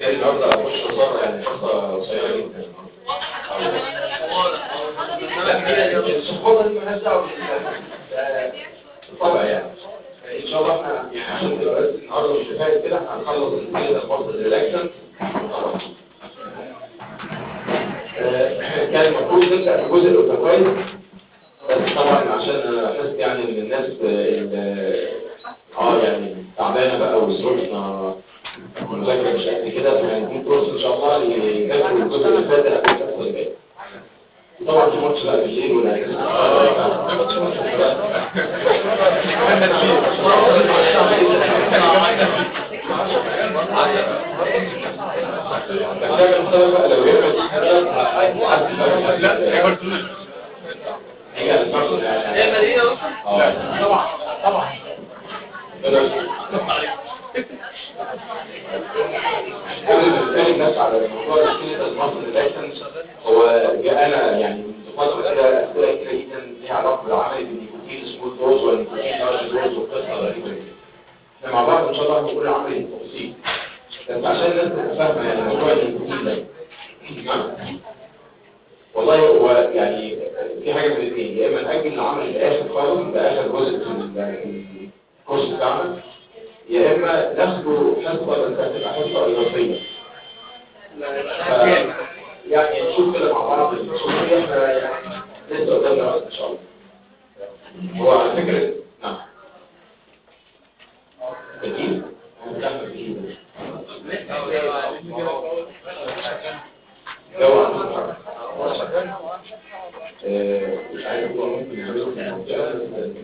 جاي النهارده اخش بره يعني قصه قصيره جدا الصحوبه دي مالهاش دعوه بالطبع يعني ان شاء الله احنا يعني عشان تبقى بس النهارده مش كفايه كده احنا هنخلص كده الفصل الريلاكسنت كان المفروض نبدا في الجزء الاوتوكايز بس طبعا عشان انا حاسس يعني ان الناس اه يعني تعبانه بقى وظروفنا المذاكره مش قد كده فهنديك فرصه ان شاء الله يذاكروا الجزء اللي فات قبل الفصل اللي فات طبعا في ماتش بقى بالليل ولا طبعا طبعا قبل ما نتكلم بس على موضوع مشكله المصل الاكشن هو انا يعني من فتره كده اسئله كتير جدا ليها علاقه بالعمل بالنيكوتين سمول دوز والنيكوتين لارج دوز وقصه غريبه جدا احنا مع بعض ان شاء الله هنقول العمل بالتفصيل بس عشان الناس تبقى فاهمه يعني موضوع النيكوتين ده والله هو يعني في حاجه من الاثنين يا اما ناجل العمل للاخر خالص ده اخر جزء في الكورس بتاعنا يا اما ناخده حصه بس هتبقى حصه اضافيه يعني نشوف كده مع بعض نشوف احنا يعني لسه قدامنا وقت ان شاء الله هو على فكره نعم اكيد جو مش عارف هو ممكن يعمله في المنطقه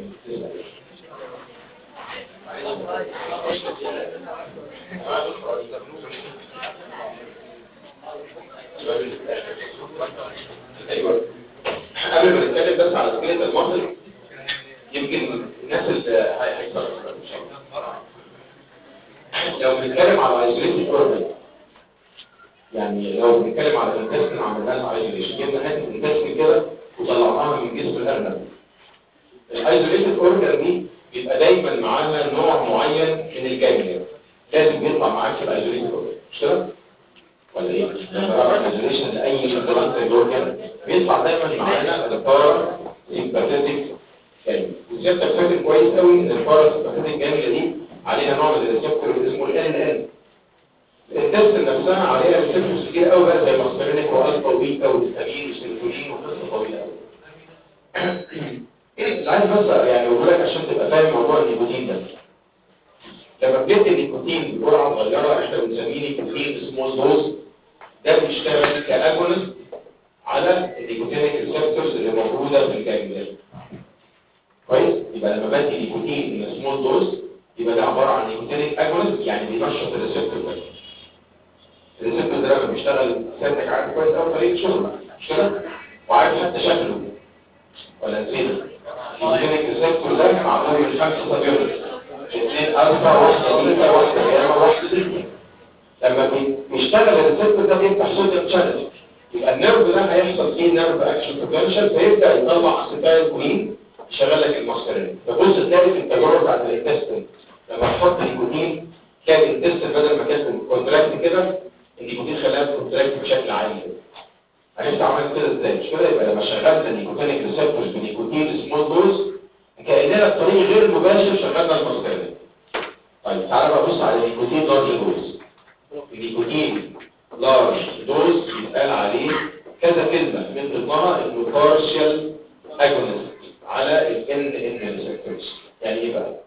ايوه قبل ما نتكلم بس على سكيلة المصل يمكن الناس اللي هيحصل لو بنتكلم على ايزوليشن اورجن يعني لو بنتكلم على الانتستين عملنا لها ايزوليشن جبنا حته الانتستين كده وطلعناها من جسم الارنب الايزوليشن اورجن دي بيبقى دايما معاها نوع معين من الجانجليا لازم يطلع معاك في الايزوليشن اورجن مش كده ولا ايه لما بعمل ايزوليشن لاي مثلا اورجن بيطلع دايما معانا البارا سيمباثيك جانجليا وسيادتك فاكر كويس قوي ان البارا سيمباثيك جانجليا دي عليها نوع من الريسبتور اسمه ال ان التست نفسها عليها ريسبتورز كتير قوي بقى زي الماسترينيك والفا وبيتا والهستامين والسيروتونين وقصه طويله قوي اللي عايز بس يعني اقول لك عشان تبقى فاهم موضوع النيكوتين ده لما بندي النيكوتين بجرعه صغيره احنا بنسميه نيكوتين سمول دوز ده بيشتغل كاجونست على النيكوتينيك ريسبتورز اللي موجوده في الجانجليا كويس يبقى لما بدي نيكوتين سمول دوز يبقى ده عباره عن نيكوتينيك اجونست يعني بينشط الريسبتور ده الريسبتور ده لما بيشتغل سيادتك عارف كويس قوي طريقه شغله مش كده وعارف حتى شكله ولا نسينا الجينيك ريسبتور ده معمول من خمسه سابيونس اثنين الفا واحده بيتا واحده جاما واحده دلتا لما بيشتغل الريسبتور ده بيفتح صوديوم شانل يبقى النيرف ده هيحصل فيه نيرف اكشن بوتنشال فيبدا يطلع اسيتايل كولين يشغل لك الماسترين فبص تلاقي في التجربه بتاعت الانتستين لما تحط نيكوتين كان الانتستين بدل ما كانت كونتراكت كده النيكوتين خلاها كونتراكت بشكل عالي عرفت عملت كده ازاي مش كده يبقى لما شغلت النيكوتينيك ريسبتورز بنيكوتين سمول دوز كاننا بطريق غير مباشر شغلنا الماسترين طيب تعالى بقى بص على النيكوتين لارج دوز النيكوتين لارج دوز يتقال عليه كذا كلمه من ضمنها انه بارشال اجونست على ال ان ان ريسبتورز يعني ايه بقى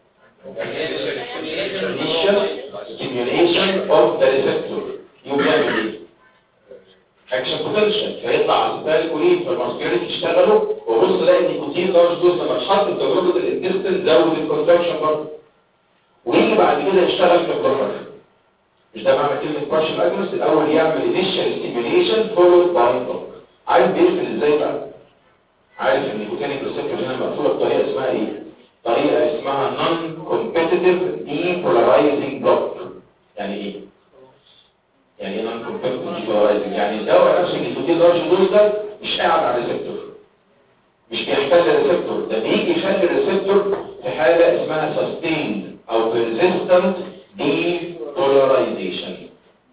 initial stimulation of the receptor يوم يعمل ايه اكشن بوتنشال فيطلع اسيتايل كولين فالماسكيوليت يشتغلوا وبص الاقي النيكوتين لارج دوز لما اتحط في تجربه الانتستين زود الكونتراكشن برضه ويجي بعد كده يشتغل في البلوكر مش ده معنى كلمه بارشل اجنس الاول يعمل انيشال ستيميوليشن فولود باي بلوك عارف بيقفل ازاي بقى عارف ان النيكوتينيك ريسبتور هنا مقفوله بطريقه اسمها ايه طريقه اسمها نون كومبيتيتيف دي بولارايزنج بلوك يعني ايه يعني ايه نون كومبيتيتيف دي بولارايزنج يعني الدواء نفسه النيكوتين لارج دوز ده مش قاعد على الريسبتور مش بيحتل الريسبتور ده بيجي يخلي الريسبتور في حاله اسمها سستيند او persistent depolarization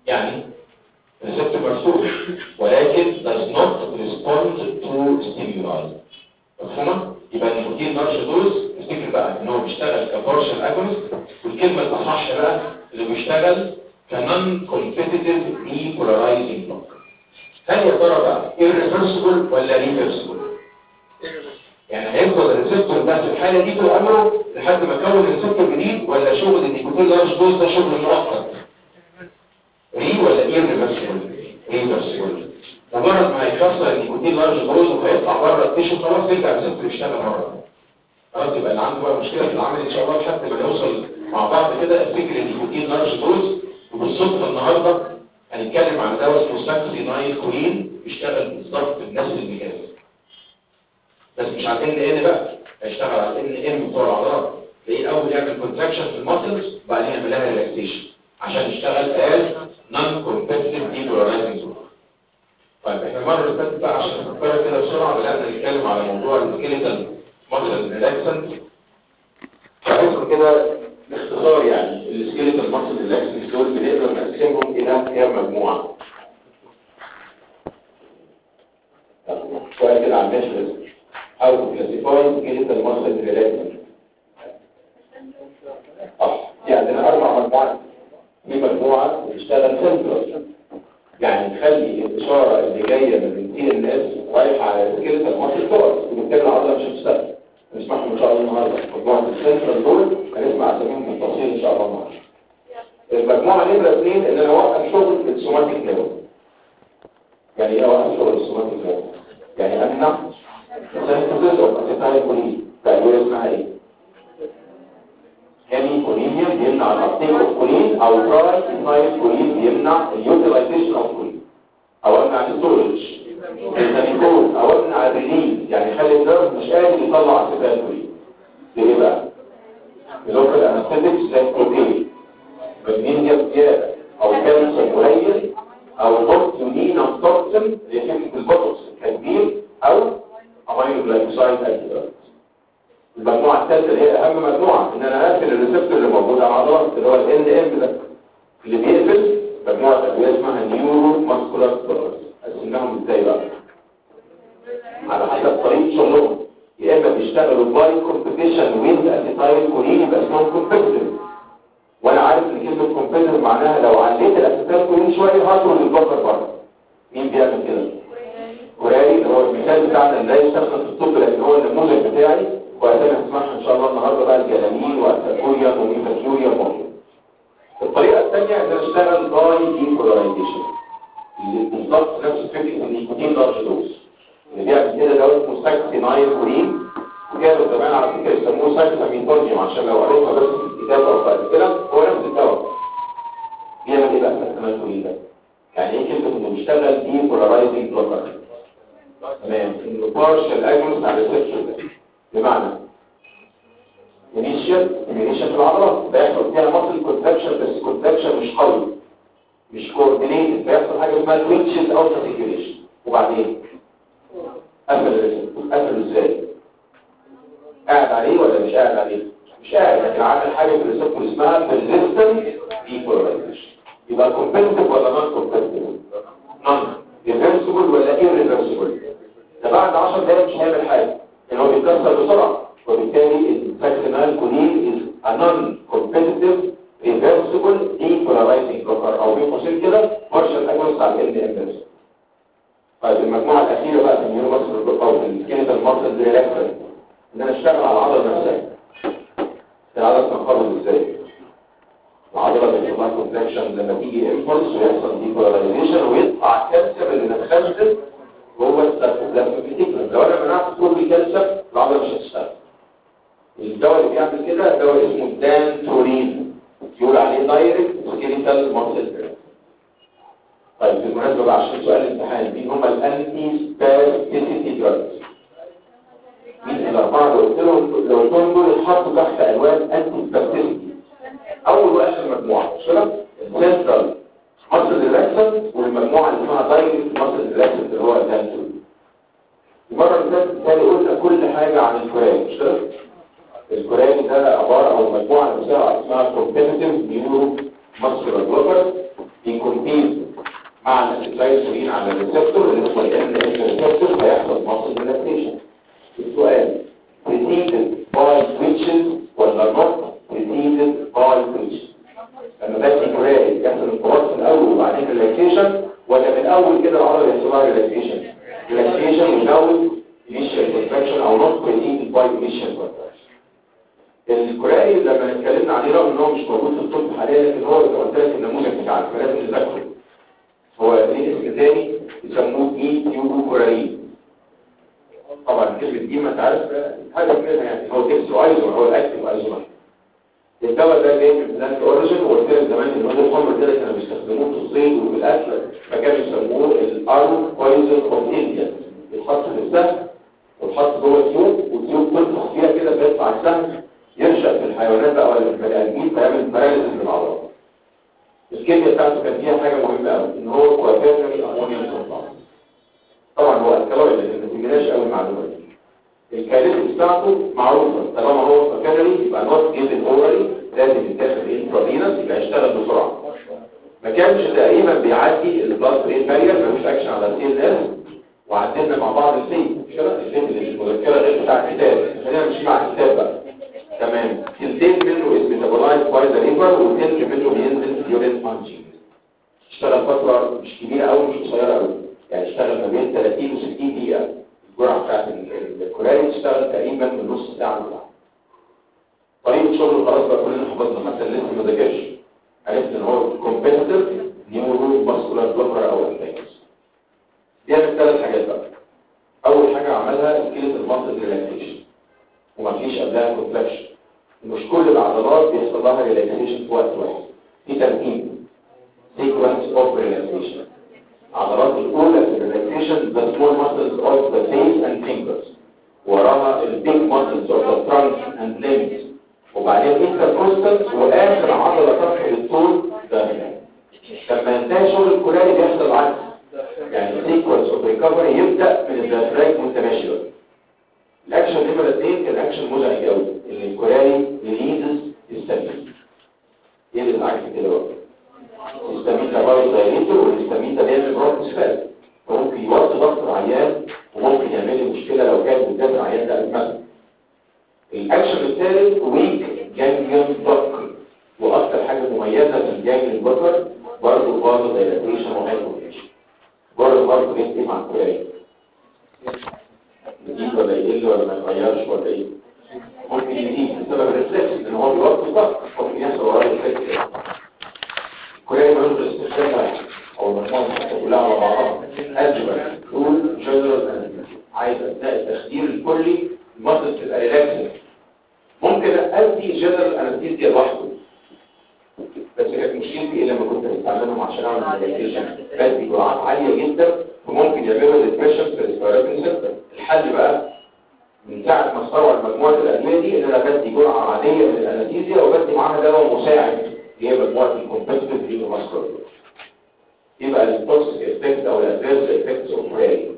يعني ريسبتور مرسوم ولكن does not respond to stimuli مفهومه يبقى النيكوتين لارج دوز افتكر بقى ان هو بيشتغل كبارشال اجونست والكلمه الاصح بقى اللي بيشتغل كنون كومبيتيتيف ديبولارايزنج بلوك هل يا ترى بقى irreversible ولا ريفرسبل يعني هيفضل الريسبتور ده في الحاله دي طول عمره لحد ما يكون ريسبتور جديد ولا شغل النيكوتين لارج دوز ده شغل مؤقت ري ولا irreversible ريفرسبل مجرد ما هيكسر النيكوتين لارج دوز وهيطلع بره التيشو خلاص يرجع الريسبتور يشتغل مره خلاص يبقى اللي عنده بقى مشكله في العمل ان شاء الله لحد ما نوصل مع بعض كده فكر النيكوتين لارج دوز وبالصدفه النهارده هنتكلم عن دواء اسمه ساكسي نايل كولين بيشتغل بالظبط في الناس الميكانيزم بس مش على ان ان بقى هيشتغل على ان ان بتوع العضلات تلاقيه الاول يعمل كونتراكشن في الماسلز وبعدين يعمل لها ريلاكسيشن عشان يشتغل از نون كومبتيتيف ديبولارايزنج طيب احنا المره اللي فاتت بقى عشان نفكر كده بسرعه بدانا نتكلم على موضوع السكيلتال ماسل ريلاكسنت فعايزكم كده باختصار يعني السكيلتال ماسل ريلاكسنت دول بنقدر نقسمهم الى كام مجموعه سؤال كده على المشهد how to classify skeletal muscle relaxant صح في عندنا اربع مجموعات في مجموعه بتشتغل سنترال يعني نخلي الاشاره اللي جايه من سي ان اس رايحه على سكيلتال ماسل تقف وبالتالي العضله مش هتشتغل نسمعهم ان شاء الله النهارده مجموعه السنترال دول هنسمع اساميهم بالتفصيل ان شاء الله النهارده المجموعه نمره اثنين ان انا اوقف شغل السوماتيك نيرو يعني ايه اوقف شغل السوماتيك نيرو يعني امنع سينثيسيس اوف اسيتايل كولين تقدير اسمها ايه هيمي كولينيا بيمنع الابتيك اوف كولين او تراي سايد كولين بيمنع اليوتيلايزيشن اوف كولين او امنع الستورج الزاميكون او امنع الريليز يعني يخلي النيرف مش قادر يطلع اسيتايل كولين ليه بقى اللوكال انستيتكس زي الكوكين مغنيسيوم زياده او كالسيوم قليل او بوتيولين او توكسين اللي هي فكره البوتوكس التكبير او امينو جلايكوسايد انتيبيوتكس المجموعه الثالثه اللي هي اهم مجموعه ان انا اقفل الريسبتور اللي موجود على العضلات اللي هو الان ام ده اللي بيقفل مجموعه ادويه اسمها نيورو ماسكولار بلوكرز قسمناهم ازاي بقى على حسب طريقه شغلهم يا اما بيشتغلوا باي كومبيتيشن ويز اسيتايل كولين يبقى اسمهم كومبيتيتيف وانا عارف ان كلمه كومبيتيتيف معناها لو عليت الاسيتايل كولين شويه هاخد البلوكر بره مين بيعمل كده كوراري اللي هو المثال بتاعنا اللي لا يستخدم في الطب لكن هو النموذج بتاعي وهتنا هنسمعها ان شاء الله النهارده بقى الجلامين والتاكوريا وميفاكيوريا وموريا الطريقه الثانيه ان انا اشتغل باي ديبولارايزيشن بالظبط نفس فكره النيكوتين لارج دوز اللي بيعمل كده ده اسمه ساكسينايل كورين وكانوا زمان على فكره يسموه ساكسامينتونيوم عشان لو قريتها بس في الكتاب او بعد كده هو نفس الدواء بيعمل ايه بقى ساكسينايل كورين ده؟ يعني ايه كلمه انه بيشتغل ديبولارايزنج بلوكر تمام انه بارشال اجنس على الريسبشن ده بمعنى انيشال انيشال في العضلات بيحصل فيها مصل كونتراكشن بس كونتراكشن مش قوي مش كوردينيتد بيحصل حاجه اسمها تويتشز او ساتيكيوليشن وبعدين قفل الريسبتور قفل ازاي قاعد عليه ولا مش قاعد عليه مش قاعد لكن عامل حاجه في الريسبتور اسمها persistent depolarization يبقى competitive ولا non competitive non reversible ولا irreversible ده بعد 10 دقايق مش هيعمل حاجه لان هو بيتكسر بسرعه وبالتالي الفاكسينال كولين is a non-competitive reversible depolarizing blocker او بين قوسين كده partial agonist على ال ام طيب المجموعه الاخيره بقى في النيورو ماسل او في السكيلتال ماسل ريلاكسر ان انا اشتغل على العضله نفسها العضله تنقبض ازاي العضله بتبقى لها كونتراكشن لما تيجي امبولس ويحصل ديبولاريزيشن ويطلع الكالسيوم اللي متخزن جوه السيرفيتيكولم لو انا منعت كل الكالسيوم العضله مش هتشتغل الدواء اللي بيعمل كده دواء اسمه دانتورين يقول عليه دايركت سكيليتال ماسل طيب بالمناسبه بقى عشان سؤال الامتحان مين هم الانتي سباستيسيتي دراجز مين الاربعه اللي قلت لهم لو قلت لهم دول اتحطوا تحت عنوان انتي سباستيسيتي اول واخر مجموعه مش كده السنترال ماسل ريلاكسن والمجموعه اللي اسمها دايركت ماسل ريلاكسن اللي هو الدانتورين المره اللي فاتت بالتالي قلنا كل حاجه عن الكوراني مش كده الكوراني ده عبارة عن مجموعة نفسها اسمها competitive neuro muscular blocker بيكمبيت مع الاسيتايلكولين على الريسبتور اللي هو الان الريسبتور هيحصل ماسل ريلاكسيشن السؤال preceded by twitches ولا not preceded by twitches لما بدي كوراري يحصل انقباض في الاول وبعدين ريلاكسيشن ولا من الاول كده العضله يحصل لها ريلاكسيشن ريلاكسيشن وزود initial contraction او not preceded by initial contraction الكوراري لما اتكلمنا عليه رغم ان هو مش موجود في الطب حاليا لكن هو زي ما قلت لك النموذج بتاعك فلازم نذاكره هو ليه اسم تاني يسموه اي تيوبو كوراري طبعا كلمه دي ما تعرف حاجه منها يعني هو تكسو ايزومر هو الاكتف ايزومر الدواء ده جاي من بلانت اوريجن وقلت لك زمان ان هو الخمر ده كانوا بيستخدموه في الصيد وفي الاكل فكانوا يسموه الارو بويزن اوف انديا يتحط في السهم ويتحط جوه تيوب والتيوب تنفخ فيها كده بيطلع السهم يرشق في الحيوانات بقى ولا في البني ادمين فيعمل باراليسيس للعضلات الكيمياء بتاعته كان فيها حاجه مهمه قوي ان هو كوافيرنري امونيوم كومباوند طبعا هو الكالوري لكن ما تجيناش قوي المعلومه دي الكالوري بتاعته معروفه طالما هو كوافيرنري يبقى نوت جيفن اورالي لازم يتاخد انترافينوس يبقى يشتغل بسرعه ما كانش تقريبا بيعدي البلاد برين بارير ملوش اكشن على السي ان اس وعدلنا مع بعض السيد مش كده السيد اللي في المذكره غير بتاع الكتاب خلينا نمشي مع الكتاب بقى تمام تلتين منه is metabolized by the liver وتلت منه بينزل في urine punching اشتغل فترة مش كبيرة أوي مش قصيرة أوي يعني اشتغل ما بين 30 و 60 دقيقة الجرعة بتاعت الكوراري اشتغل تقريبا من نص ساعة بتاعها طريقة شغل خلاص بقى كلنا حفظنا حتى اللي لسه ما ذاكرش عرفت ان هو كومبيتيتيف نيورو ماسكولار بلوكر او انتاجس بيعمل ثلاث حاجات بقى اول حاجة عملها سكيلة الماسل ريلاكسيشن ومفيش قبلها كونتراكشن مش كل العضلات بيحصل لها ريلاكسيشن في وقت واحد في ترتيب sequence of relaxation عضلات الأولى في relaxation the small muscles of the face and fingers وراها ال big muscles of the trunk and limbs وبعدين intercostals وآخر عضلة ترفع للطول ده لما ينتهي شغل الكلاري بيحصل العكس يعني sequence of recovery يبدأ من الديافراجم متماشية الاكشن نمرة اثنين كان اكشن مزعج قوي ان الكوراري ريليزز السمين ايه اللي العكس كده بقى الهستامين ده بايظ دايريتور والهستامين ده بيعمل بروكسفال فممكن يوطي ضغط العيان وممكن يعمل لي مشكله لو كان بالذات العيان ده ازمه الاكشن الثالث ويك جانجليون بلوك واكثر حاجه مميزه في الجانجليون بلوكر برضه برضه دايلاتيشن وهايبوتنشن برضه برضه جنت مع الكوراري يزيد ولا يقل ولا ما يتغيرش ولا ايه ممكن يزيد بسبب الريفلكس لان هو بيوطي الضغط ممكن يحصل وراه ريفلكس كلها ملوش استخدام واحد او المجموعه الخمسه كلها على بعضها اجمل رول جنرال عايز اثناء التخدير الكلي المصل تبقى ريلاكسنج ممكن ادي جنرال انستيزيا لوحده بس كانت مشكلتي ايه لما كنت بستعملهم عشان اعمل ريلاكسيشن بدي جرعات عاليه جدا وممكن يعملوا ديبريشن في الريسبيراتوري سيستم الحل بقى من ساعه ما استوعب مجموعه الادويه دي ان انا بدي جرعه عاديه من الانستيزيا وبدي معاها دواء مساعد هي مجموعه الكومبتيتيف رينو ماسكولار يبقى التوكسيك افكت او الادفيرس افكتس اوف براي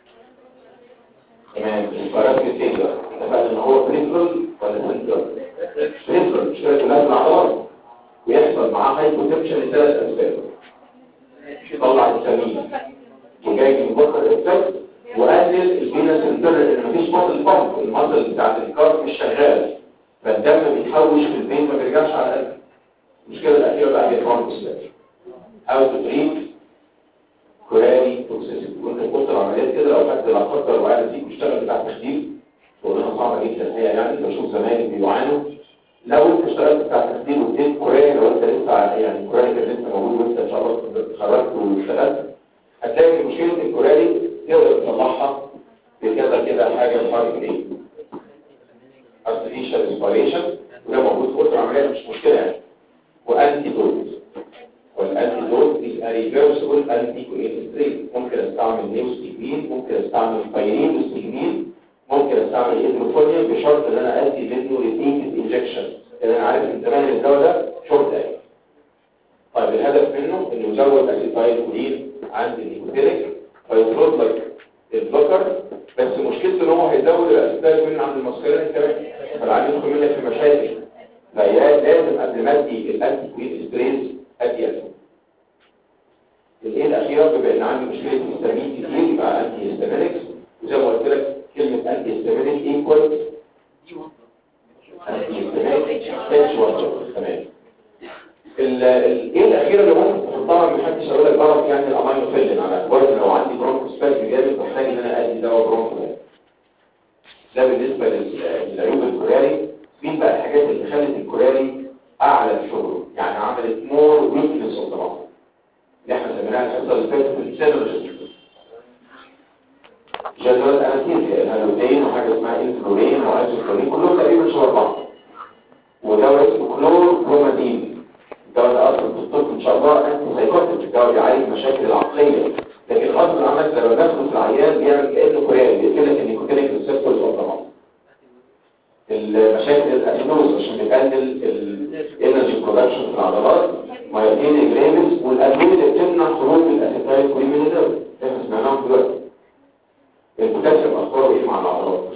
تمام الفرق الفيجر اتفقنا ان هو بريفرال ولا سنترال بريفرال مش كده كلها العضلات ويحصل معاه هايبوتنشن لثلاث اسباب يطلع السمين وجاي من بكر الافكت وقلل الفينس انترنال ان مفيش مصل بامب المصل بتاعت الكارت مش شغال فالدم بيتحوش في الفين ما بيرجعش على القلب المشكله الاخيره بقى هي الفارماكس او تدريب كوراري توكسيسيتي وانت قلت العمليات كده لو خدت لا قدر وقاعد فيك بتشتغل بتاع تخدير شغلانه صعبه جدا الحقيقه يعني بشوف زمايلي بيعانوا لو انت اشتغلت بتاع تخدير واديت كوراري لو انت لسه يعني كوراري كان لسه موجود وانت ان شاء الله اتخرجت واشتغلت هتلاقي ان مشكله الكوراري تقدر تصلحها بكذا كده حاجه فرق ايه artificial respiration وده موجود في وسط العمليات مش مشكله يعني وانتيدوت والانتيدوت is a reversible anticoagulant ممكن استعمل نيوستيجمين ممكن استعمل بايرين وستيجمين ممكن استعمل ايدروفونيا بشرط ان انا ادي منه ريبيتد انجكشن لان انا عارف من زمان ان الدواء ده شورت اكت طيب الهدف منه انه يزود اسيتايل كولين عند النيكوتينيك فيطرد لك البلوكر بس مشكلته ان هو هيزود الاسيتايل كولين عند المسكرين كمان فالعيان يدخل منك في مشاكل فهي لازم قبل ما ادي الانتي كوين ستريس ادي اسيد الايه الاخيره عندي مشكله هيستامين كتير يبقى انتي هيستامينكس وزي ما قلت لك كلمه انتي هيستامينك ايكوال انتي هيستامينك اتش 1 تمام ايه الاخيره اللي ممكن تحطها ما حدش يقول لك غلط يعني الامينوفيلين على اعتبار ان لو عندي برونكوسبازم جامد بحتاج ان انا ادي دواء برونكو ده بالنسبه للعيوب الكوراري مين بقى الحاجات اللي خلت الكوراري اعلى في شغله يعني عملت مور ويكنس اوف ذا اللي احنا سميناها الحصه اللي فاتت في السيلولوجي جدول انستيزيا الهالوتين وحاجه اسمها انفلورين وايزوفلورين كلهم تقريبا شبه بعض ودواء اسمه كلور برومادين الدواء ده اصلا في الطب ان شاء الله انتي سايكوتيك الدواء بيعالج المشاكل العقليه لكن غصب عنك لما دخله في العيان بيعمل كانه كوريان بيقفل لك النيكوتينيك ريسبتورز اوف ذا المشاكل الاسيدوز عشان بيقلل الانرجي برودكشن في العضلات مايوتين جريفز والادويه اللي بتمنع خروج الاسيتايل كولين من الدم احنا سمعناهم دلوقتي البوتاسيوم اخباره ايه مع العضلات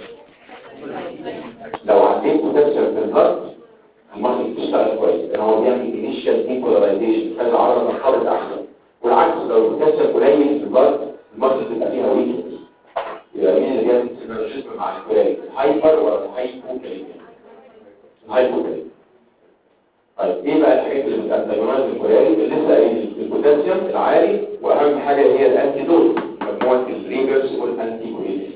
لو عديت بوتاسيوم في البلد المصل بتشتغل كويس لان هو بيعمل انيشال ديبولاريزيشن يخلي العضله تنقبض احسن والعكس لو البوتاسيوم قليل في البلد المصل بيبقى فيها ويكنس يبقى مين اللي بيعمل سينرجيزم مع الكوراري الهايبر ولا الهايبوكاليميا الهايبوكاليميا طيب ايه بقى الحاجات اللي بتانتاجونايز الكوراري اللي لسه قايل البوتاسيوم العالي واهم حاجه هي الانتيدوت مجموعه الريبرز والانتي كوريلين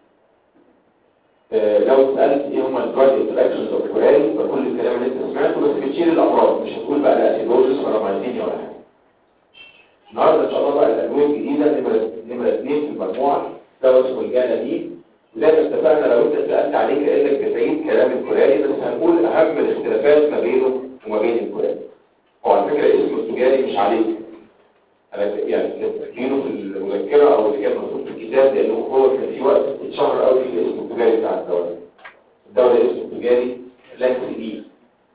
آه لو سالت ايه هم الدراج انتراكشنز اوف كوراري فكل الكلام اللي انت سمعته بس بتشيل الامراض مش هتقول بقى لا اسيدوزس ولا مايزينيا ولا حاجه النهارده ان شاء الله بقى الادويه الجديده نمره نمره اثنين في المجموعه دواء اسمه الجانبين زي ما اتفقنا لو انت سالت عليه كانك بتعيد كلام الكوراري بس هنقول اهم الاختلافات ما بينه وما بين الكوراري هو على فكره اسمه التجاري مش عليك انا يعني كاتبينه في المذكره او اللي كان مكتوب في الكتاب لانه هو كان في وقت اتشهر قوي في الاسم التجاري بتاع الدواء الدواء ده اسمه التجاري لاكسي دي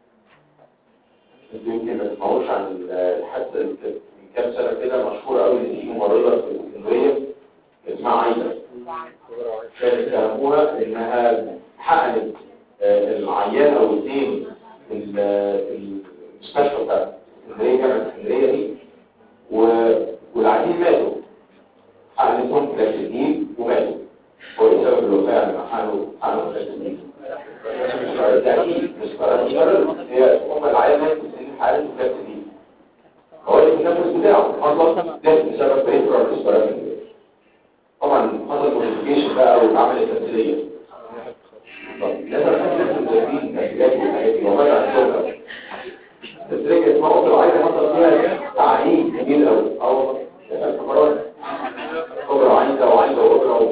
انتوا يمكن ما تسمعوش عن الحادثه اللي كانت من كام سنه كده مشهوره قوي اللي في ممرضه في اسكندريه اسمها عايده كانت اتهموها انها حقنت العيان او الاثنين في المستشفى بتاعت اسكندريه جامعه اسكندريه دي والعيانين ماتوا حقنتهم كلاسيدين وماتوا هو ايه سبب الوفاه لما حقنوا حقنوا كلاسيدين؟ تأكيد مش قرار هي هم العيان ماتوا في حالة كلاسيدين هو اللي التنفس بتاعه اصلا ده بسبب بريفرال ريسبيراتوري طبعا حصل موديفيكيشن بقى او اتعمل التمثيليه طب لازم احس المدربين النتيجات والحاجات دي والله عندهم التمثيليه اسمها اوبرا عايزه حصل فيها تعليم كبير قوي او مرات اوبرا عايزه وعايزه اوبرا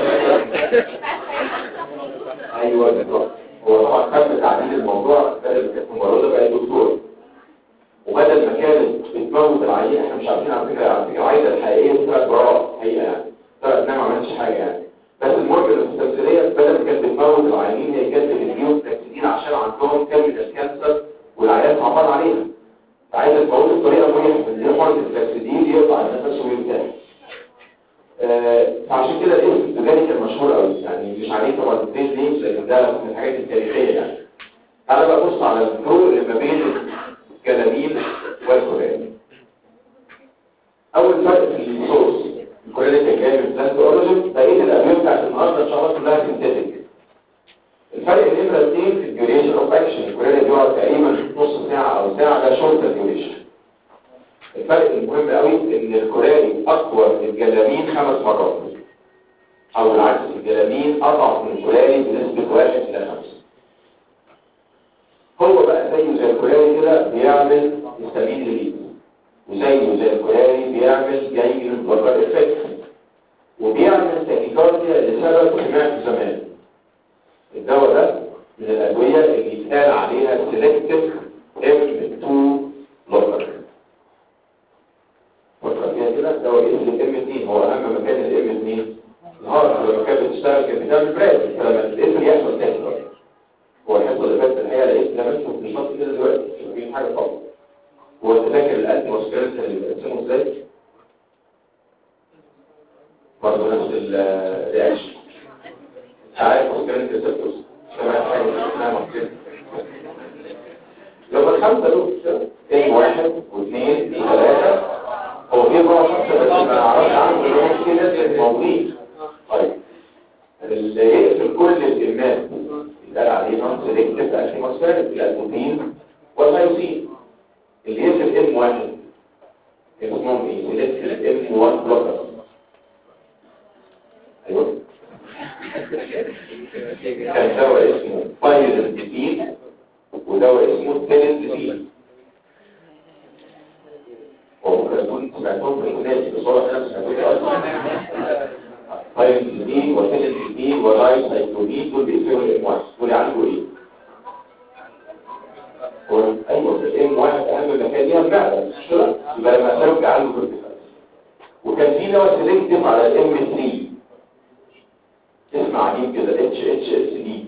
ايوه بالظبط هو طبعا تم تعديل الموضوع بدل كانت ممرضه بقت دكتوره وبدل ما كانت بتموت العيان احنا مش عارفين على فكره على فكره العيده الحقيقيه طلعت براءه حقيقه يعني طلعت انها ما عملتش حاجه يعني بس المهم ان التمثيليه بدل ما كانت بتموت العيانين هي كانت بتديهم تكسيدين عشان عندهم كامل الكانسر والعيان صعبان عليها فعايزه تموت بطريقه مريحه دي حركه التكسيدين يقطع النفس ويرتاح آه فعشان كده الاسم التجاري كان مشهور قوي يعني مش عليه طبعا البيت نيمز لكن ده من الحاجات التاريخيه يعني تعالى بقى بص على الفروق اللي ما بين الجلامين والكوريان اول فرق في الصوص الكوريان كان جاي من بلانت اوريجن بقيه الادويه بتاعت النهارده ان شاء الله كلها سينثيتك الفرق النمره اثنين في الديوريشن اوف اكشن الكوريان بيقعد تقريبا نص ساعه او ساعه ده شورت ديوريشن الفرق المهم قوي ان الكوراني اقوى من الجلامين خمس مرات او العكس الجلامين اضعف من الكوراني بنسبه واحد الى خمسه هو بقى زيه زي الكوراني كده بيعمل هيستامين ريليز وزيه زي الكوراني بيعمل جاي من بلوكر افكت وبيعمل تاكيكارديا لسبب سمعت زمان الدواء ده من الادويه اللي يتقال عليها سيلكتيف ام 2 بلوكر فكر فيها كده دواء اسم الام 2 هو اهم مكان الام 2 الهارت لما كانت بتشتغل كانت بتعمل براد فلما الاسم يحصل تاكيكارديا هو الحصه اللي فاتت الحقيقه لقيت لمسته في نشاط كده دلوقتي مش فاكرين حاجه خالص هو انت فاكر الانتي ماسكرينس اللي بيقسمه ازاي؟ برضه نفس الرياكشن عارف ماسكرينس ريسبتورز سمعت حاجه اسمها ماسكرينس لو الخمسه دول ام واحد واثنين وثلاثه هو في نوع شخص بس ما اعرفش عنه ان هو في ناس موجودين طيب اللي يقفل كل الامات يتقال عليه نون سيلكتيف انتيموسفيريك الاتروبين والمايوسين اللي يقفل ام واحد اسمهم ايه سيلكتيف ام 1 بلوكر ايوه كان دواء اسمه بايرنتين ودواء اسمه تيلنتين وممكن تكون سمعتهم في الناس بس هو انا سمعتهم اصلا بايرنتين وتيلنتين ولايت سايكلوبين دول بيقفلوا الام واحد دول يعالجوا ايه؟ هو ايوه الام واحد اهم مكان ليها المعده مش كده؟ يبقى لما اسالك يعالجوا كورتيكال وكان في دواء سيلكتيف على الام 3 اسمع عجيب كده اتش اتش اس دي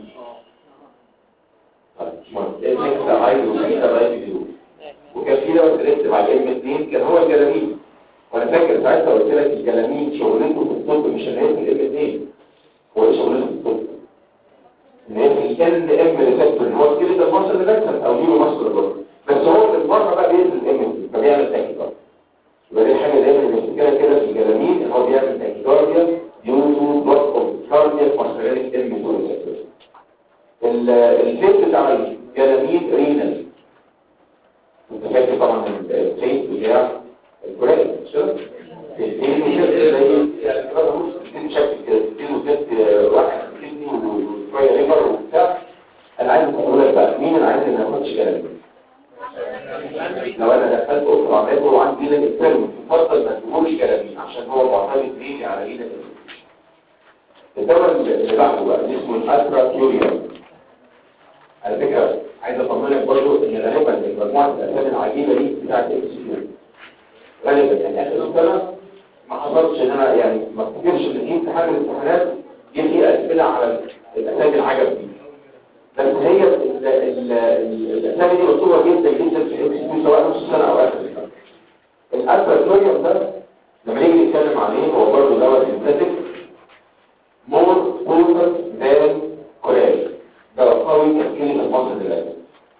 وكان في دواء سيلكتيف على الام 2 كان هو الجلامين وانا فاكر ساعتها قلت لك الجلامين شغلته في الطب مش ان هي في الام 2 هو ايه شغلته في الطب ان هي في الان ام ريسبتور اللي هو سكيلت المصل ريسبتور او نيورو ماسكولار بلوك بس هو بالمره بقى بينزل الام 2 فبيعمل تاكيكارديا يبقى دي حاجه دايما بنفتكرها كده في الجلامين ان هو بيعمل تاكيكارديا due to block of cardiac muscarinic M2 receptor. الفيت بتاع الجلامين رينال انت فاكر طبعا الفيت بتاع الكوريك مش كده؟ الفيت زي يعني كده بص بتدي شكل كده بتدي وفيت واحد كدني وشويه ليفر وبتاع انا عايز اقول لك بقى مين انا عايز ما ياخدش جلامين لو انا دخلت اسره عمليه وعندي لك الفيلم يفضل ما تقولش جلامين عشان هو معتمد ليه على ايدك الدواء اللي بعده بقى اسمه الاترا كيوريا على فكره عايز اطمنك برضه ان غالبا مجموعه الاسامي العجيبه دي بتاعت اكس كيو غالبا يعني اخر السنه ما حصلش ان انا يعني ما افتكرش ان في امتحان من الامتحانات جه فيه اسئله على الاسامي العجب دي بس هي ال- ال- ال- الاسامي دي مطلوبه جدا جدا في اكس كيو سواء نص سنه او اخر السنه الاترا كيوريا ده لما نيجي نتكلم عليه هو برضه دواء سينثيتك more potent than collagen ده قوي تفكير المصل دلوقتي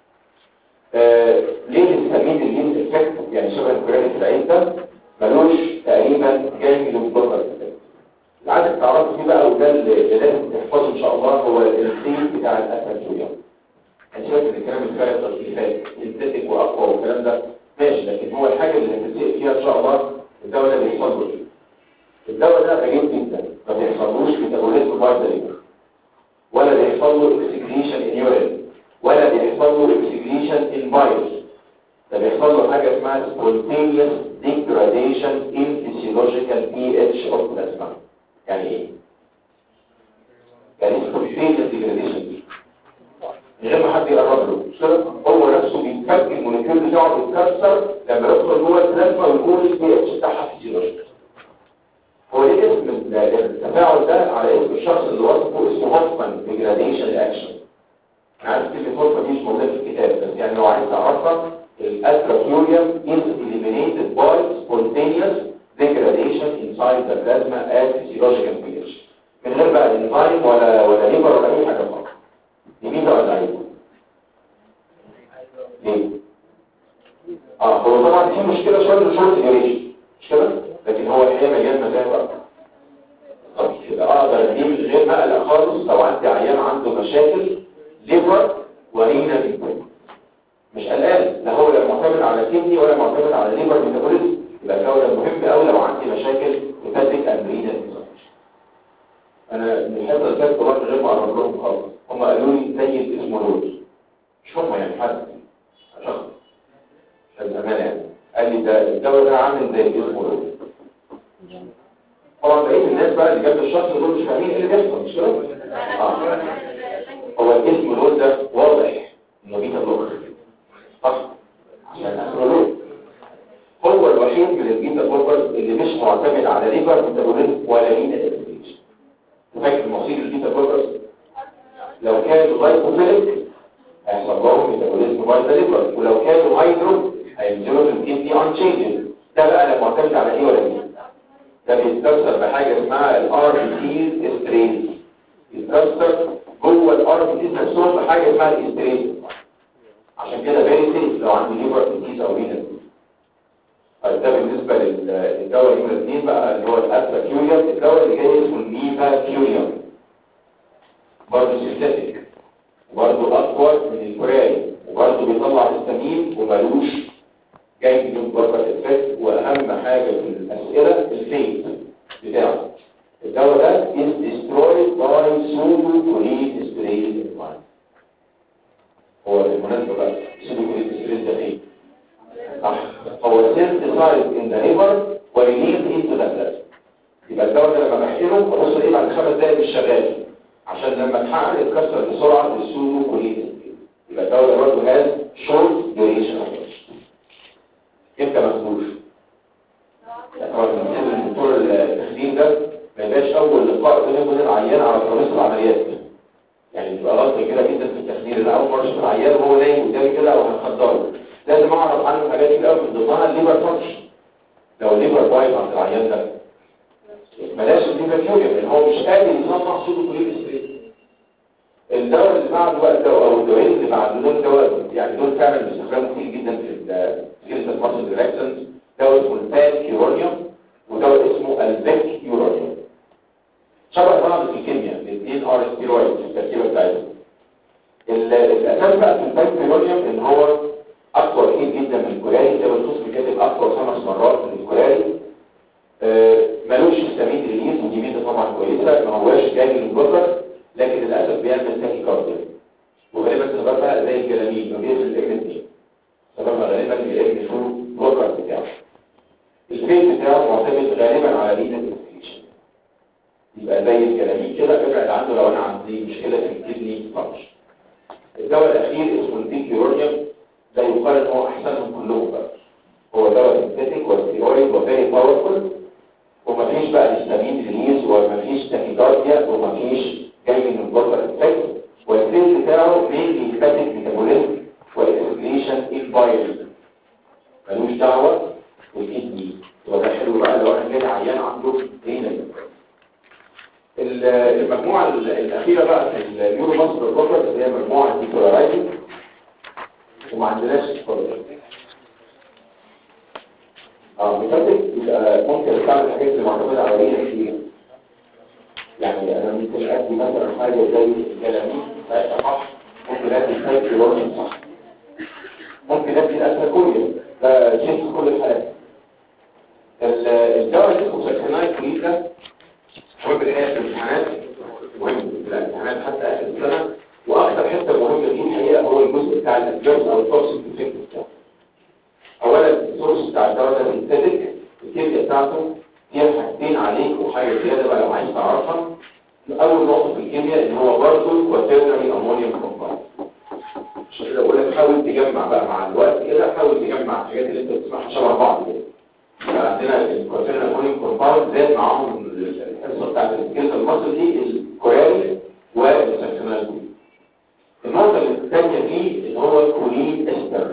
آه ليه بنسميه الليمت افكت يعني شبه الكولاجين في العين ده ملوش تقريبا جانب للبطل العدد تعرفوا فيه بقى وده اللي لازم تحفظه ان شاء الله هو الخيل بتاع الاساسيوم يعني سيبك من الكلام الفارغ التوصيفات سينثيتيك واقوى والكلام ده ماشي لكن هو الحاجه اللي هتتسق فيها ان شاء الله الدواء ده بيحصل له ايه الدواء ده غريب جدا ما بيحصلوش ميتابوليزم باي ذا ولا بيحصل له اكسكريشن ان يورين ولا بيحصل له اكسكريشن ان بايوس ده بيحصل له حاجه اسمها spontaneous degradation in physiological pH of plasma يعني ايه؟ يعني spontaneous degradation دي من غير ما حد يقرب له مش كده؟ هو نفسه بيتفك الموليكيول بتاعه بيتكسر لما يدخل جوه البلازما ويكون البي اتش بتاعها فيزيولوجيكال هو ليه اسم التفاعل ده على اسم الشخص اللي وصفه اسمه هوفمان ديجراديشن رياكشن عارف كلمه هوفمان دي مش موجوده في الكتاب بس يعني لو عايز تعرفها الاتراكيوريوم is eliminated by spontaneous degradation inside the plasma at physiological pH من غير بقى انزيم ولا ولا ليبر ولا اي حاجه خالص يمين ولا عيب ليه؟ اه هو طبعا في مشكله شويه شورت ديوريشن مش كده؟ لكن هو الحقيقه مليان مزايا بقى طب يبقى اقدر اديه من غير ما اقلق خالص لو عندي عيان عنده مشاكل ليفر ورينا انفكشن مش قلقان لا هو لا معتمد على كدني ولا معتمد على ليفر ميتابوليزم يبقى الجوله مهم قوي لو عندي مشاكل هيباتيك اند رينال انا من الحته اللي فاتت طبعا غير ما اقرب لهم خالص هم قالوا لي زي اسمه لوز مش هم يعني حد شخص عشان امانه يعني قال لي ده الدواء ده عامل زي اسمه لوز طبعا بقيه الناس بقى اللي جنب الشخص دول مش فاهمين ايه اللي بيحصل مش كده؟ اه هو الاسم لوز ده واضح انه بيتا بلوكر صح عشان اسمه هو الوحيد من البيتا بلوكرز اللي مش معتمد على ليفر ميتابوليزم ولا لينا اكسبريشن فاكر مصير البيتا بلوكرز لو كانوا لايكوفيليك هيحصل لهم ميتابوليزم باي ذا ليفر ولو كانوا هيدرو هينزلوا في الكدني ان تشينجز ده بقى لا معتمد على ايه ولا ايه ده بيتكسر بحاجه اسمها الار بي تي ستريس يتكسر جوه الار بي تي نفسهم بحاجه اسمها الاستريس عشان كده فيري سيف لو عندي ليفر ديزيز او رينال طيب ده بالنسبة لل- للدواء نمرة اثنين بقى اللي هو الاتراكيوريوم الدواء اللي جاي اسمه الميفاكيوريوم برضه سينثيتك وبرضه أقوى من الكورياي وبرضه بيطلع هيستامين ومالوش جاي من بره الافكت واهم حاجة في الأسئلة الفيت بتاعه الدواء ده is destroyed by pseudocholine esterase enzyme هو بالمناسبة بقى pseudocholine esterase ده ايه؟ صح هو synthesized in the liver وريليز into the blood يبقى الدواء ده لما بحقنه ببص ايه بعد خمس دقايق مش شغال عشان لما اتحقن يتكسر بسرعه بالسودوكولين يبقى الدواء ده برضه هاز شورت ديوريشن امتى ما تقولش طبعا بالنسبه للدكتور التخدير ده ما يبقاش اول لقاء بينه وبين العيان على ترابيزه العمليات يعني بيبقى غلطه كده جدا في التخدير اللي اول مره اشوف العيان وهو نايم قدامي كده او هنخدره لازم اعرف عنه حاجات كتير قوي من ضمنها الليفر تاتش لو الليفر بايظ عند العيان ده بلاش الليفر كيوريا لان هو مش قادر يصنع سودوكولين ستريت الدواء اللي بعده بقى الدواء او الدواء اللي بعده دول دواء يعني دول فعلا بيستخدموا كتير جدا في الجلسه المصل ريلاكسنس دواء اسمه البان كيورونيوم ودواء اسمه البيك كيورونيوم شبه بعض في الكيمياء الاثنين ار ستيرويد في التركيبه بتاعتهم ال- الاساس بقى في البان كيورونيوم ان هو اقوى كتير جدا من الكوراري ده بالخصوص كاتب اقوى خمس مرات من الكوراري آه، ملوش هيستامين ريليز ودي ميزه طبعا كويسه ما هواش جاي من البكر لكن للاسف بيعمل تاكي كارديا وغالبا سببها زي الجلامين ما بيقفل الام 2 سببها غالبا الام 2 بكر بتاعه الفيل بتاعه معتمد غالبا على رينا انفكشن يبقى زي الجلامين كده ابعد عنه لو انا عندي مشكله في الكدني فانكشن الدواء الاخير اسمه الديكيورنيوم ده يقال ان هو احسنهم كلهم بقى هو دواء سنتيتيك وستيرويد وفيري باورفول ومفيش بقى هيستامين ريليز ومفيش تاكيكارديا ومفيش جاي من البطل افكت والفيل بتاعه مين هيباتيك ميتابوليزم واكسكريشن البايل ملوش دعوه بالكدني وده حلو بقى لو انا جاي عيان عنده هنا ال- المجموعه ال- الاخيره بقى في اليورو مصر البطل اللي هي مجموعه ديكولارايزنج وما عندناش سكولر اه ميتاتيك يبقى ممكن استعمل الحاجات اللي معتمده على رينا كتير يعني انا ممكن ادي مثلا حاجه زي الجلامين ساعتها صح ممكن ادي سايكل لورنين صح ممكن ادي الاساكوريا ده شيء في كل الحالات ال- الدواء اللي اسمه ساكسينايد كوليد ده مهم الحقيقه في الامتحانات مهم في الامتحانات حتى اخر السنه واكثر حته مهمه فيه الحقيقه هو الجزء بتاع الادجاز او التوكسيك افكت بتاعه اولا السورس بتاع الدواء ده سينثيتك الكيمياء بتاعته فيها حاجتين عليك وحاجه زياده بقى لو عايز تعرفها اول نقطه في الكيمياء ان هو برضه كواترنري امونيوم كومباوند عشان كده بقول لك حاول تجمع بقى مع الوقت كده حاول تجمع الحاجات اللي انت بتسمعها شبه بعض كده يبقى عندنا الكواترنري امونيوم كومباوند زاد معاهم الحصه بتاعت الجلد المصري دي الكورياني والسكسنال النقطه الثانيه فيه ان هو الكولين استر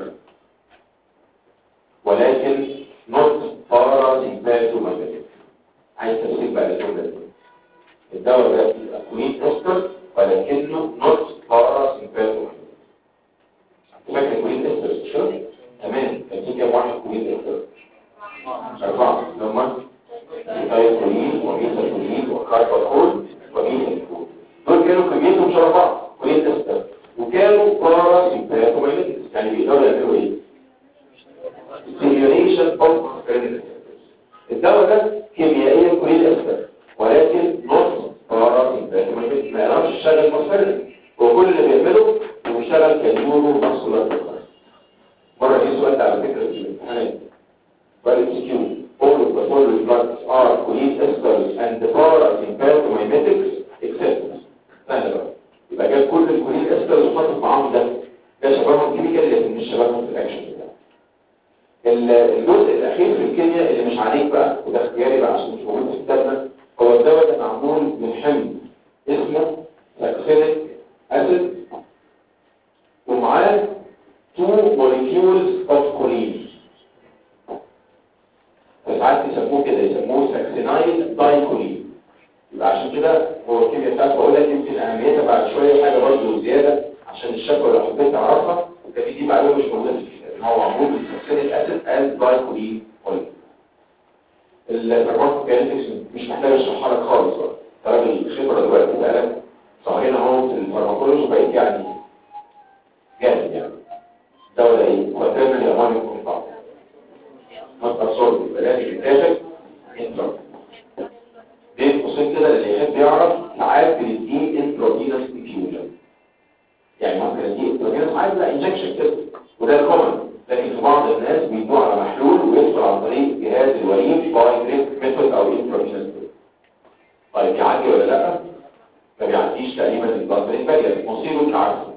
ولكن نوت بارازيمباتوماجنتيك عايز تفسير بقى الجمله دي الدواء ده بيبقى كولين استر ولكنه نوت بارازيمباتوماجنتيك فاكر كولين استر مش كده؟ تمام كان في كام واحد كولين استر؟ أربعة هم كولين وميثاكولين وكارباكول وميثاكول دول كانوا كميتهم شبه بعض كولين استر وكانوا بارازيمباتوماجنتيك يعني بيقدروا يعملوا ايه؟ stimulation of cranial الدواء ده كيميائيا كولين استر ولكن نص باراسيمباتوماجنتيك ما يعرفش يشتغل مصفر وكل اللي بيعمله انه يشتغل كنيورو ماسكولار مرة في سؤال ده على فكرة في الامتحانات سؤال ام كيو all of the following drugs are choline esters and parasympathomimetics except سهل بقى يبقى جاب كل الكولين استرز وحطت معاهم ده ده شبههم كيميكال لكن مش شبههم في الاكشن بتاعه الجزء الاخير في الكيمياء اللي مش عليك بقى وده اختياري بقى عشان مش موجود في كتابنا هو الدواء ده معمول من حمض اسمه ساكسينيك اسيد ومعاه two molecules of choline ساعات يسموه كده يسموه ساكسينايل دايكولين يبقى عشان كده هو الكيمياء بتاعته بقول لك يمكن اهميتها بعد شويه حاجه برضه زياده عشان الشكوى لو حبيت تعرفها وكان دي معلومه مش موجوده في الكتاب ان هو معمول من ساكسينيك اسيد اند دايكولين مولكيول الفارماكوكاينetics مش محتاج اشرحها لك خالص بقى انت راجل خبره دلوقتي بقالك شهرين اهو في الفارماكولوجي وبقيت يعني جاهز يعني الدواء ده ايه؟ كواترنال امونيوم كومباوند نوت ابسورب بلاش بتاخد انترا بين قوسين كده اللي يحب يعرف ساعات بنديه انترافينوس ديفيوجن يعني ممكن اديه انترافينوس عايز لا انجكشن كده وده الكومن لكن في بعض الناس بيدوه على محلول ويدخل عن طريق جهاز الوريد باي دريب ميثود او انترافينوس طيب يعدي ولا لا؟ ما بيعديش تقريبا البلاد بارير مصيره انت عارفه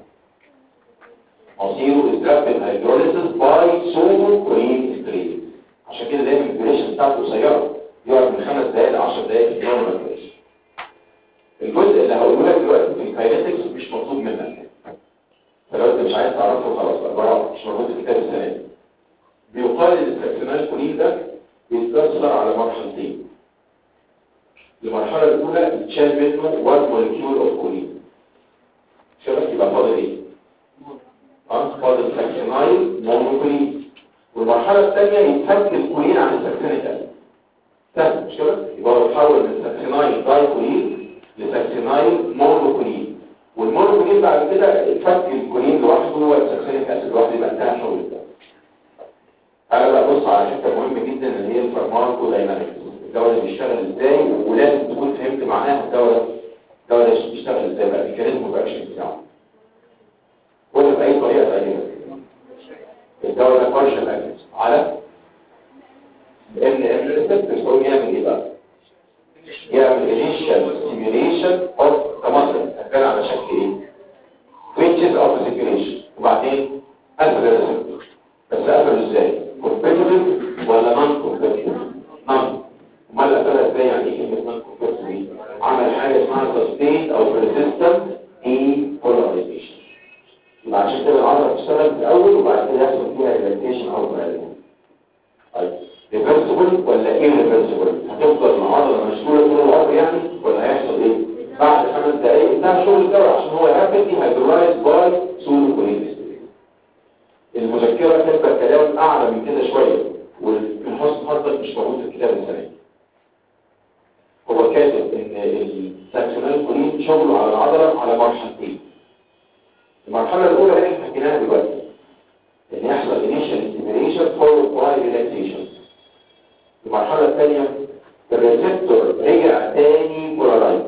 مصيره ازراب هيدروليسيس باي سودو كورين ستريت عشان كده دايما الديوريشن بتاعته قصيره يقعد من خمس دقائق ل 10 دقائق في النورمال ديوريشن الجزء اللي هقوله لك دلوقتي في الكاينetics مش مطلوب منك فلو انت مش عايز تعرفه خلاص بقى براءة مش موجود في كتاب السنه دي بيقال ان السكسنال كولين ده بيتكسر على مرحلتين المرحله الاولى بتشال منه 1 مولكيول اوف كولين شبك يبقى فاضل ايه؟ اه فاضل سكسنايل مونوكولين والمرحله الثانيه يتفك الكولين عن السكسنال سهل مش كده؟ يبقى هو بيتحول من سكسنايل دايكولين لسكسنايل مونوكولين والمونوكولين بعد كده الفك الكولين لوحده والسكسينيك اسيد لوحده يبقى انتهى الشغل ده تعالى بقى بص على حته مهمه جدا اللي هي الفارماكو داينامكس الدواء ده بيشتغل ازاي ولازم تكون فهمت معناها الدواء ده الدواء ده بيشتغل ازاي بقى الميكانيزم اوف اكشن بتاعه ولا باي طريقه ثانيه الدواء ده بارشال اكشن على ان ان ريسبتورز هو يعمل ايه بقى يعمل initial stimulation of the muscle هتبان على شكل ايه twitches of the circulation وبعدين قفل الريسبتور بس قفل ازاي competitive ولا non competitive non امال قفلها ازاي يعني ايه كلمه non competitive عمل حاجه اسمها sustained او persistent depolarization يبقى عشان كده العضله بتشتغل في الاول وبعد كده يحصل فيها relaxation او paralysis طيب ريفرسبل ولا ايه ريفرسبل هتفضل العضله مشغوله طول العمر يعني ولا هيحصل ايه بعد خمس دقائق انتهى شغل الدواء عشان هو رابيدلي هيدرايز باي سولو كولينس المذكره كاتبه كلام اعلى من كده شويه ومن حسن حظك مش موجود في الكتاب السنه هو كاتب ان الساكسونال كولين شغله على العضله على مرحلتين المرحله الاولى اللي احنا حكيناها دلوقتي ان يحصل initial stimulation followed by relaxation المرحلة الثانية الريسبتور رجع تاني بولارايز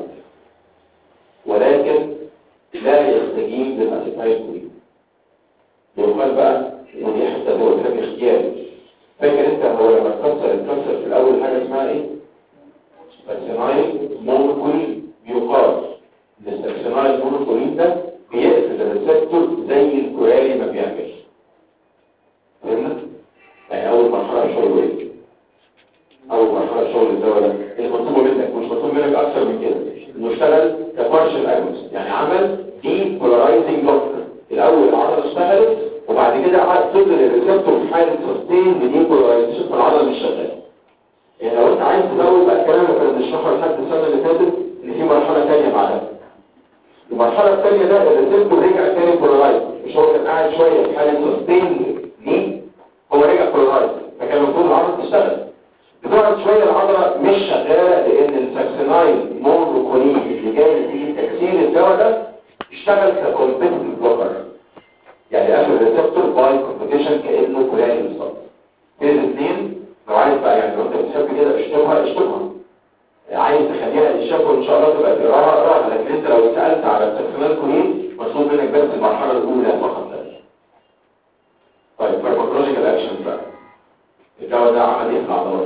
ولكن لا يستجيب للاسيتايل كولين يقال بقى ودي حتى هو كلام اختياري فاكر انت هو لما اتكسر اتكسر في الاول حاجه اسمها ايه؟ ساكسينايل مونوكولين بيقال ان الساكسينايل مونوكولين ده بيقفل الريسبتور زي الكورالي ما بيعمل فهمنا؟ يعني اول مرحله شغل ايه؟ اول مرحله شغل الدواء ده اللي مطلوبه منك مش مطلوب منك اكثر من كده انه اشتغل كبارشل اجونست يعني عمل دي بولارايزنج بلوك الاول العضله اشتغلت وبعد كده قعد تفضل الريسبتور في حاله سستين بدي بولارايزيشن فالعضله مش شغاله يعني لو انت عايز تزود بقى الكلام اللي كنا بنشرحه لحد السنه اللي فاتت ان في مرحله ثانيه بعدها المرحله الثانيه ده الريسبتور رجع تاني بولارايز مش هو كان قاعد شويه في حاله سستين دي هو رجع بولارايز فكان المفروض العضله تشتغل بتقعد شوية العضلة مش شغالة لأن الساكسينايل مونوكولين اللي جاي نتيجة تكسير الدواء ده اشتغل ككومبيتيتيف بلوكر يعني قفل الريسبتور باي كومبيتيشن كأنه كولاني بالظبط فيز اثنين لو عايز بقى يعني لو انت بتحب كده اشتمها اشتمها عايز تخليها الشفوة ان شاء الله تبقى تقراها اقراها لكن انت لو سألت على الساكسينايل كولين مطلوب منك بس المرحلة الأولى فقط لا طيب فارماكولوجيكال اكشن بقى الدواء ده عمل ايه في العضلات؟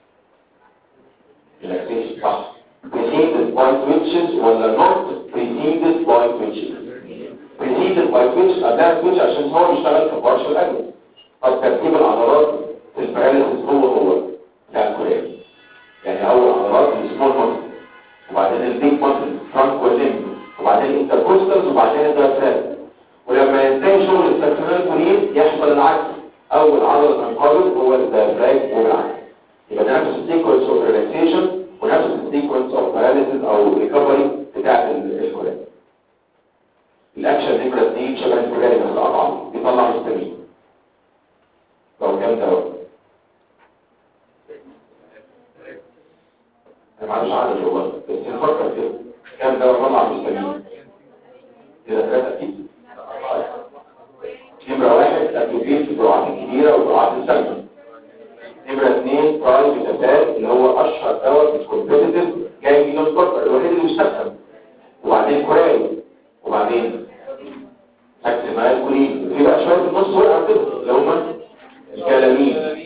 relaxation صح preceded by twitches ولا not preceded by twitches preceded by twitches أداة twitch عشان هو بيشتغل في partial agonist طب ترتيب العضلات في الباراليسيس هو هو بتاع الكوريا يعني أول عضلات السمول ماسل وبعدين البيج ماسل فرانك والليم وبعدين الانتركوستالز وبعدين الدرسات ولما ينتهي شغل السكسنال كوريين يحصل العكس أول عضلة تنقبض هو الديافراجم وبالعكس يبقى ده نفس السيكونس اوف ريلاكسيشن ونفس السيكونس اوف باراليسيس او ريكفري بتاعت الكولات الاكشن نمره 2 شبه الكولات بس اضعف بيطلع هيستامين لو كان دواء ما عادش عدد والله بس نفكر كده كام دواء طلع مستمين كده ثلاثة أكيد نمرة واحد أتوبيل في الجرعات الكبيرة والجرعات السامة نمرة اثنين برايس بتاتات اللي هو أشهر دواء في الكومبيتيتيف جاي من الكوربر الوحيد اللي مستخدم وبعدين كوراي وبعدين اكتمال كولين في بقى شوية في النص وقع كده اللي هما الكلامين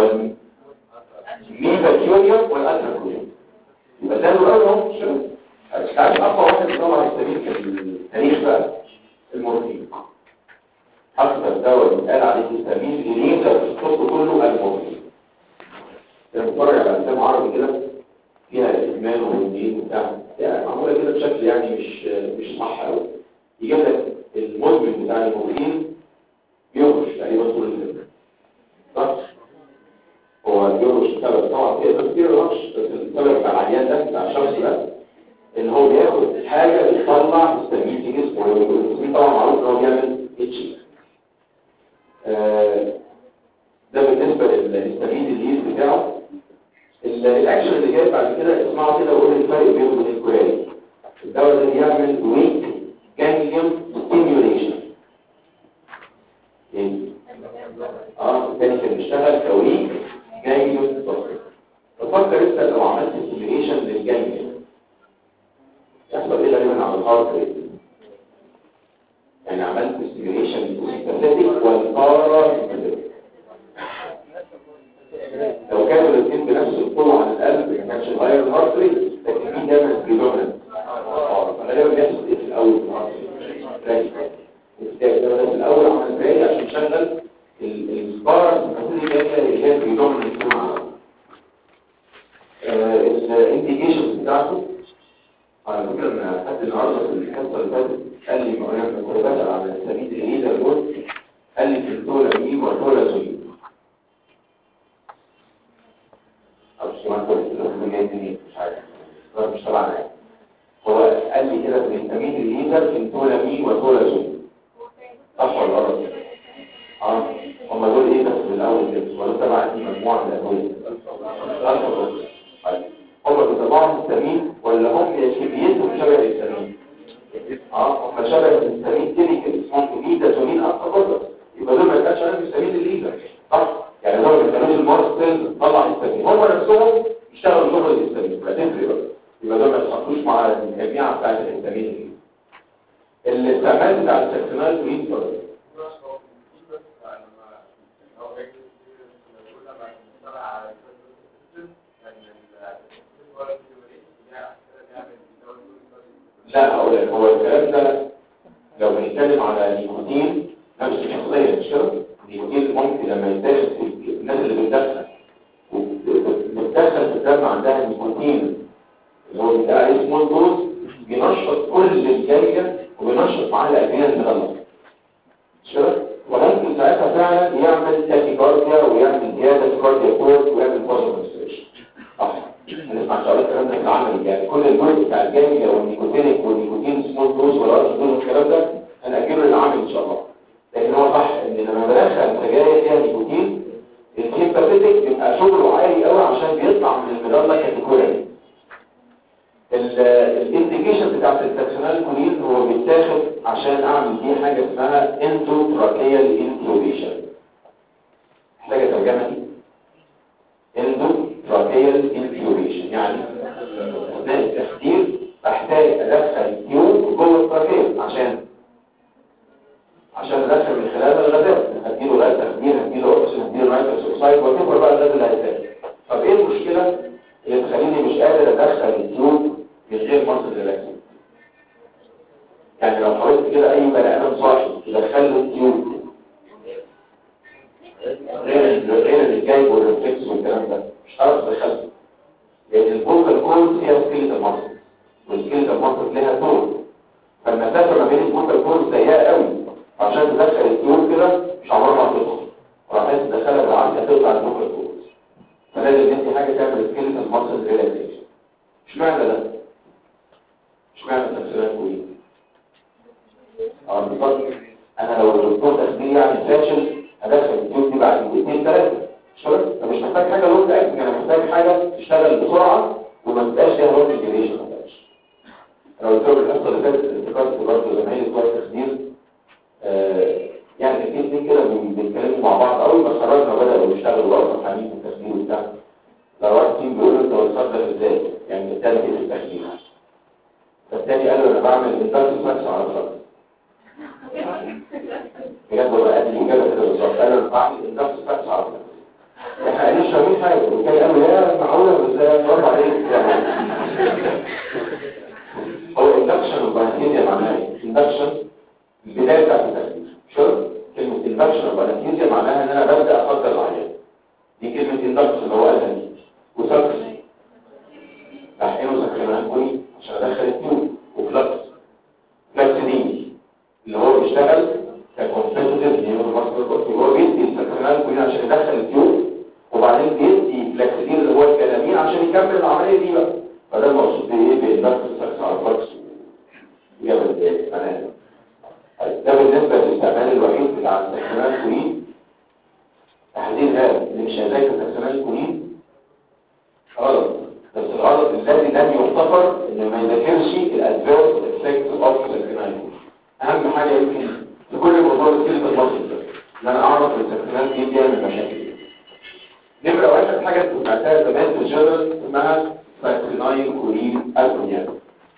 والميفاكيوريا والأتراكوريا يبقى ده الأول اهو شوف تعرف أقوى واحد طلع السبيل في التاريخ بقى المورفين أكثر دواء بيتقال عليه السبيل الليزر في الطب كله المورفين لما بتفرج على أفلام عربي كده فيها إدمان وإدمان وبتاع يعني معمولة كده بشكل يعني مش مش صح قوي يجيب لك المدمن بتاع المورفين بيخرج تقريبا طول الفيلم صح؟ هو بيخرج السبب طبعا فيها تفكير الرش بس السبب بتاع العيان ده بتاع الشخص ده ان هو بياخد حاجه بتطلع هستامين في جسمه والهستامين طبعا معروف ان هو بيعمل اتش ده بالنسبه للهستامين الليز بتاعه الاكشن اللي جاي بعد كده اسمعوا كده وقول الفرق بينه وبين الكوراني الدواء ده بيعمل ويك جانجليوم ستيميوليشن ايه اه الثاني كان بيشتغل كويك جانجليوم بفكر انت لو عملت ستيميوليشن للجانجليوم يحصل ايه غالبا على الهارت ريت يعني عملت ستيميوليشن للسيمباثيك والبارا لو كانوا الاثنين بنفس القوه على القلب ما كانش غير الهارت ريت لكن مين دايما بريدوميننت غالبا بيحصل ايه في الاول في الهارت ريت ده في الاول عمل بريد عشان يشغل البارا سيمباثيك اللي هي بريدوميننت الانديكيشنز بتاعته على فكرة ان حد النهارده في الحصة اللي فاتت قال لي ما انا كنت بسأل على السبيل الليزر الجزء قال لي كنتولا مين وتولا زوين او سمعت الاسم جاي منين مش عارف ده مش تبعنا يعني هو قال لي كده في الفيتامين الليزر كنتولا مين وتولا زوين صح ولا غلط؟ اه هم دول ايه بس من الاول كده ولا تبع مجموعه من الادويه هم بيطلعوا الهستامين ولا هم كميتهم شبه الهستامين اه هم شبه الهستامين كيميكال اسمهم ميتازونين اكتر يبقى دول ما يبقاش عليهم هستامين الليزر صح يعني دول ما بيستخدموش المارس سيلز تطلع هستامين هم نفسهم يشتغلوا شغل الهستامين فتفرق بقى يبقى دول ما يتحطوش مع الجميع بتاعت الهستامين الاستعمال بتاع السكسنال كوين لا هقول لك هو الكلام ده لو بنتكلم على نيكوتين نفس الشخصيه مش كده النيكوتين ممكن لما يتدخل في الناس اللي بتدخن بتدخل في الدم عندها نيكوتين اللي هو بتاع اسمه الدوز بينشط كل الجايه وبينشط معاها الادويه المغلقه مش كده وممكن ساعتها فعلا يعمل تاكيكارديا ويعمل زياده كارديا كورد ويعمل بوزيتيف صح هنسمع شغلات الكلام ده في العمل يعني كل الجزء بتاع الجانبي او النيكوتينيك والنيكوتين سمول دوز والارض دوز والكلام ده هنأجله للعمل ان شاء الله لكن هو صح ان لما بدخل سجاير فيها نيكوتين السيمباثيتك بيبقى شغله عالي قوي عشان بيطلع من المدلة كاتيكوري الانديكيشن بتاعت التاكسونال كولين هو بيتاخد عشان اعمل فيه حاجه اسمها اندوتراكيال انتروبيشن محتاجه ترجمه دي اندوتراكيال انتروبيشن يعني اثناء التخدير بحتاج ادخل تيوب جوه التراكيه عشان عشان ادخل من خلال الغازات هديله غاز تخدير هديله اكسجين هديله نيتروس اوكسايد وتكبر بقى الغاز اللي هيتاخد طب ايه المشكله اللي تخليني مش قادر ادخل التيوب من غير مصر ريلاكسين يعني لو حاولت كده اي بني ادم صاحي يدخل له التيوب غير غير اللي جايب والريفلكس والكلام ده مش عارف ادخله لان البوكال كورد فيها سكيلت المصر والسكيلت المصر لها طول فالمسافه ما بين البوكال كورد ضيقه قوي عشان تدخل التيوب كده مش عمرها ما هتدخل وراح تدخلها بالعافيه تقطع البوكال كورد فلازم ندي حاجه تعمل سكيلت المصر ريلاكسيشن اشمعنى ده اشمعنى التفسيرات كويس اه بالظبط انا لو الدكتور تخدير يعني فاشل هدخل التيوب دي بعد دقيقتين ثلاثه مش كده مش محتاج حاجه لون اكتنج انا محتاج حاجه تشتغل بسرعه وما تبقاش ليها نوع الجريشن ما تبقاش انا قلت لهم الحصه اللي فاتت افتكرت برضه زمايلي بتوع التخدير آه يعني كان في اتنين كده بي- بيتكلموا مع بعض اول ما اتخرجنا بداوا يشتغلوا بقى فرحانين في التخدير وبتاع لو واحد فيهم بيقول له انت وصلت ازاي يعني التاني كده في التخدير فالتاني قال له انا بعمل انتاج فاكس على الفرق بجد هو قال لي اجابه كده بالظبط قال له انا بعمل انتاج فاكس على الفرق احنا قايلين شايفين حاجه وكان قال له يا معقوله بس برافو عليك يعني هو اندكشن وبانكيزيا معناها ايه؟ اندكشن البدايه بتاعت التخدير شوف كلمه اندكشن وبانكيزيا معناها ان انا ببدا افكر العيان دي كلمه اندكشن اللي هو قالها دي وسكس تحقينه سكرمان كوني عشان ادخل التيوب وفلكس فلكس دي اللي هو بيشتغل ككومبيتيتيف نيورو ماسكر هو بيدي السكرمان كوني عشان يدخل التيوب وبعدين بيدي فلكسدين اللي هو الكلامين عشان يكمل العمليه دي بقى فده المقصود بايه باندكت السكس على الفلكس جاب البنات طيب ده بالنسبه للاستعمال الوحيد بتاع السكرمان الكوني تحديد هذا اللي مش هيذاكر السكرمان الكوني غلط بس الغلط الذي لم يغتفر انه ما يذاكرش الادفيرس افكت اوف السكرمان اهم حاجه يمكن في كل الموضوع ده كلمه المصل ده ان انا اعرف السكرمان دي بيعمل مشاكل نمرة واحد حاجة سمعتها زمان في الجنرال اسمها سايكليناين كولين ألبونيا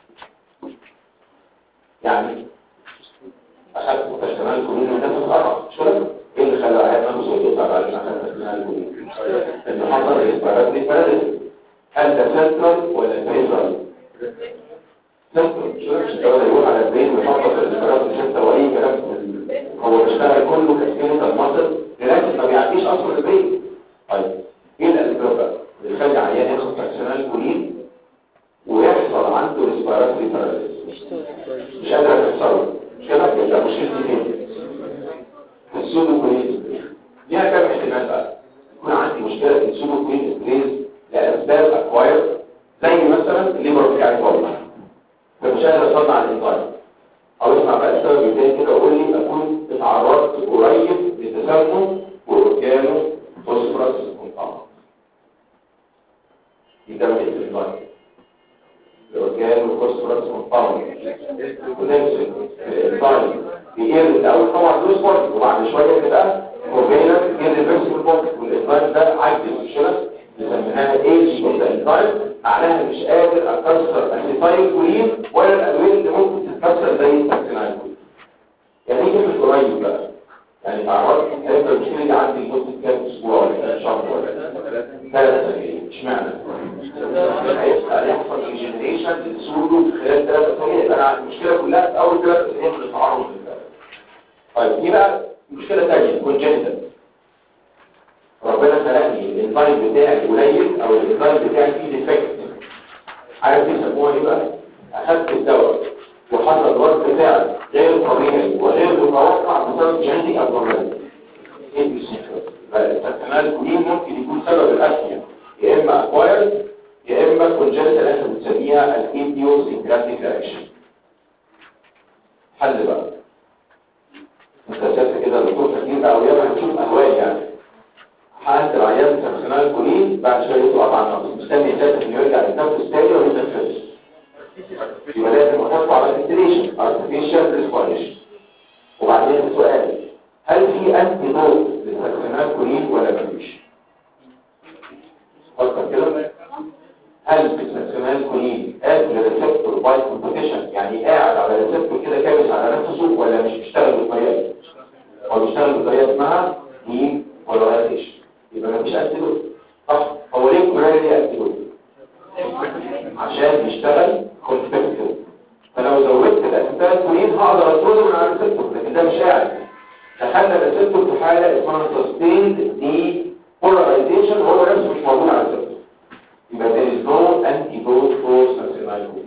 يعني أخذت سايكليناين كولين والناس اتقرع مش كده؟ إيه اللي خلى عيال نفسه يطلع على إن أخذ سايكليناين كولين؟ إن حصل إسبارات للبلد هل ده سنترال ولا بريفرال؟ سنترال مش كده؟ مش الدولة يقول على البرين ويحطط الإسبارات مش أنت وأي كلام من- هو بيشتغل كله كسكيلتال ماسل لكن ما بيعديش أصلا البرين طيب ايه الاسباب بقى اللي يخلي عيان ياخد فاكسينال كولين ويحصل عنده ريسبيراتوري باراليسيس مش قادر يحصل مش كده يبقى مشكلتي فين في السودو كولين ليها كام احتمال بقى يكون عندي مشكله في السودو كولين ستريس لاسباب اكواير زي مثلا الليبر بتاعي باظ فمش قادر اصنع الانزيم او اسمع بقى السبب الثاني كده وقول لي اكون اتعرضت قريب لتسمم واورجانو فوسفورس كومباوند دي ده من الانزيم الاورجانو فوسفورس كومباوند ونفس الانزيم بيقل الاول طبعا له سبورت وبعد شويه كده كوفينا irreversible بوكت والانزيم ده عجز مش كده بنسميها ايج اوف ذا انزيم معناها مش قادر اكسر اسيتايل كولين ولا الادويه اللي ممكن تتكسر زي السكسينايل كولين يعني ايه كلمه قريب بقى يعني تعرضت هيبقى المشكله دي عندي لمده كام اسبوع ولا كام شهر ولا ثلاث اسابيع اشمعنى؟ هيبقى يحصل ريجنريشن للسودو في خلال ثلاث اسابيع يبقى انا المشكله كلها في اول ثلاث اسابيع من التعرض للفعل طيب دي بقى مشكله ثانيه كونجنتال ربنا خلقني الانزيم بتاعي قليل او الانزيم بتاعي فيه ديفكت عارف بيسموها ايه بقى؟ اخدت الدواء وحصل رد فعل غير طبيعي وغير متوقع بسبب جينيتيك ابنورماليتي ايه السيكريت فالاستكمال كولين ممكن يكون سبب الاسيا يا اما اكوايرد يا اما كونجنتال احنا بنسميها الايديوسينكراتيك رياكشن حل بقى انت شايف كده الدكتور كتير بقى وياما هنشوف اهوال يعني حالة العيان سكسنال كولين بعد شويه يطلع على النفس مستني يسافر انه يرجع للنفس تاني ولا يتنفسش يبقى لازم احطه على الفنتيليشن artificial respiration وبعدين السؤال هل في انتي دوت للسكسنال كولين ولا مفيش؟ فكر كده هل السكسنال كولين قابل للريسبتور باي كومبيتيشن يعني قاعد على ريسبتور كده كابس على نفسه ولا مش بيشتغل بالطريقه دي؟ هو بيشتغل بطريقه اسمها دي بولاريزيشن يبقى مفيش انتي دوت صح هو ليه كوريا ليه انتي دوت؟ عشان يشتغل كونفكتيف فلو زودت الاسيتال كولين هقدر اطرده من على الريسبتور لكن ده مش قاعد دخلنا الريسبتور في حاله اسمها سستيند دي بولاريزيشن هو نفسه مش موجود على الريسبتور يبقى there is no antidote for succinylcholine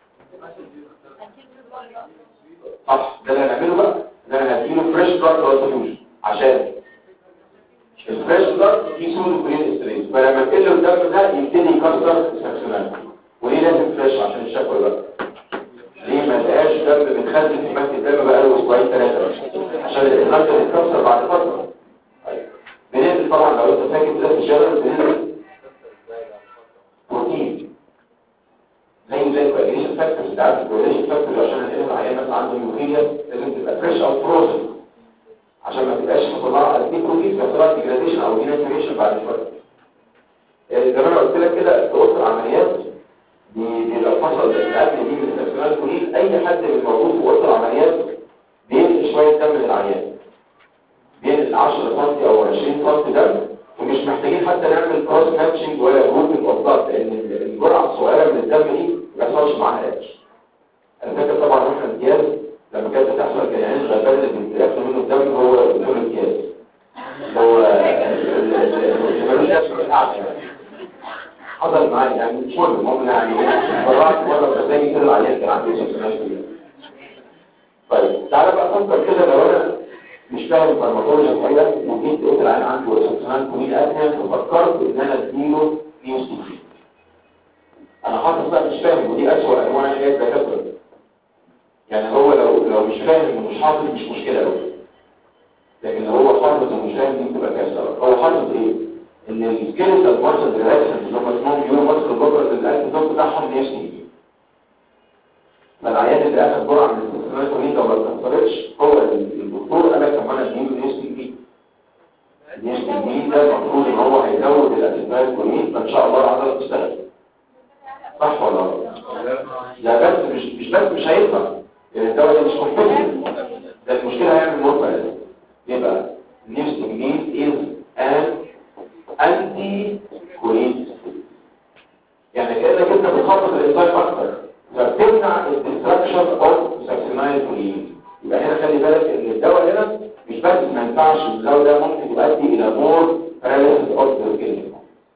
صح ده اللي هنعمله بقى ده انا هديله فريش بلاد ترانسفيوجن عشان الفريش بلاد فيه سودو كولين استريس فلما تقل الدم ده يبتدي يكسر السكسونات وليه لازم فريش عشان الشكوى بقى ليه ما لقاش دم متخزن في بنك الدم بقى له اسبوعين ثلاثه عشان الانزيم يتكسر بعد فتره طيب بننزل طبعا لو انت فاكر كده في الجبل بننزل بروتين فاكتورز اللي عارف الكورليشن فاكتورز عشان الانسان العيان مثلا عنده هيموفيليا لازم تبقى فريش او فروزن عشان ما تبقاش مطلعه اديك بروتين بيحصل لها ديجراديشن او ديناتوريشن بعد شويه يعني زي ما انا قلت لك كده في اوضه العمليات بيبقى فصل الاكل دي من الاستثمار كلين اي حد من موجود في اوضه العمليات بينقل شويه دم للعيان بينقل 10 سم او 20 سم دم ومش محتاجين حتى نعمل كروس ماتشنج ولا جروبنج اوف بلاد لان الجرعه الصغيره من الدم دي ما بيحصلش معاها اتش انا فاكر طبعا واحنا امتياز لما كانت بتحصل كان يعني الغلبان اللي بياخد منه الدم هو دكتور امتياز هو اللي ملوش دخل في القعده حصل معايا يعني مش مهم المهم يعني برعت مره بتلاقي كده العيان كان عنده سكسنال طيب تعالى بقى فكر كده لو انا مش فاهم فارماكولوجيا الحقيقه وجيت قلت العيان عنده سكسنال كوين ادهن وفكرت ان انا اديله نيوستيفين انا حاطط بقى مش فاهم ودي اسوء انواع الحاجات الدكاتره يعني هو لو لو مش فاهم ومش حافظ مش مشكله قوي لكن لو هو حافظ ومش فاهم دي بتبقى كارثه هو حافظ ايه ان السكيلتال مارسل ريلاكسنت اللي هم اسمهم يورو مارسل بوكرز الاكل بتاعهم نفسي فالعيان اللي اخذ جرعه من الاستثمارات دي لو ما اتكسرتش هو الدكتور قال لك طب انا اديله نفسي بي نفسي بي ده المفروض ان هو هيزود الاسيتايل كولين فان شاء الله العضله تشتغل صح ولا لا؟ لا بس مش مش بس مش هينفع لان الدواء ده مش كومبيتنت ده المشكله هيعمل مربع يبقى نفسي بي از ان انتي كولين يعني كانك انت بتخطط الانزيم اكتر فبتمنع الديستراكشن اوف ساكسينايل كولين يبقى هنا خلي بالك ان الدواء هنا مش بس ما ينفعش الدواء ده ممكن يؤدي الى مور باراليسيس اوف ذا سكين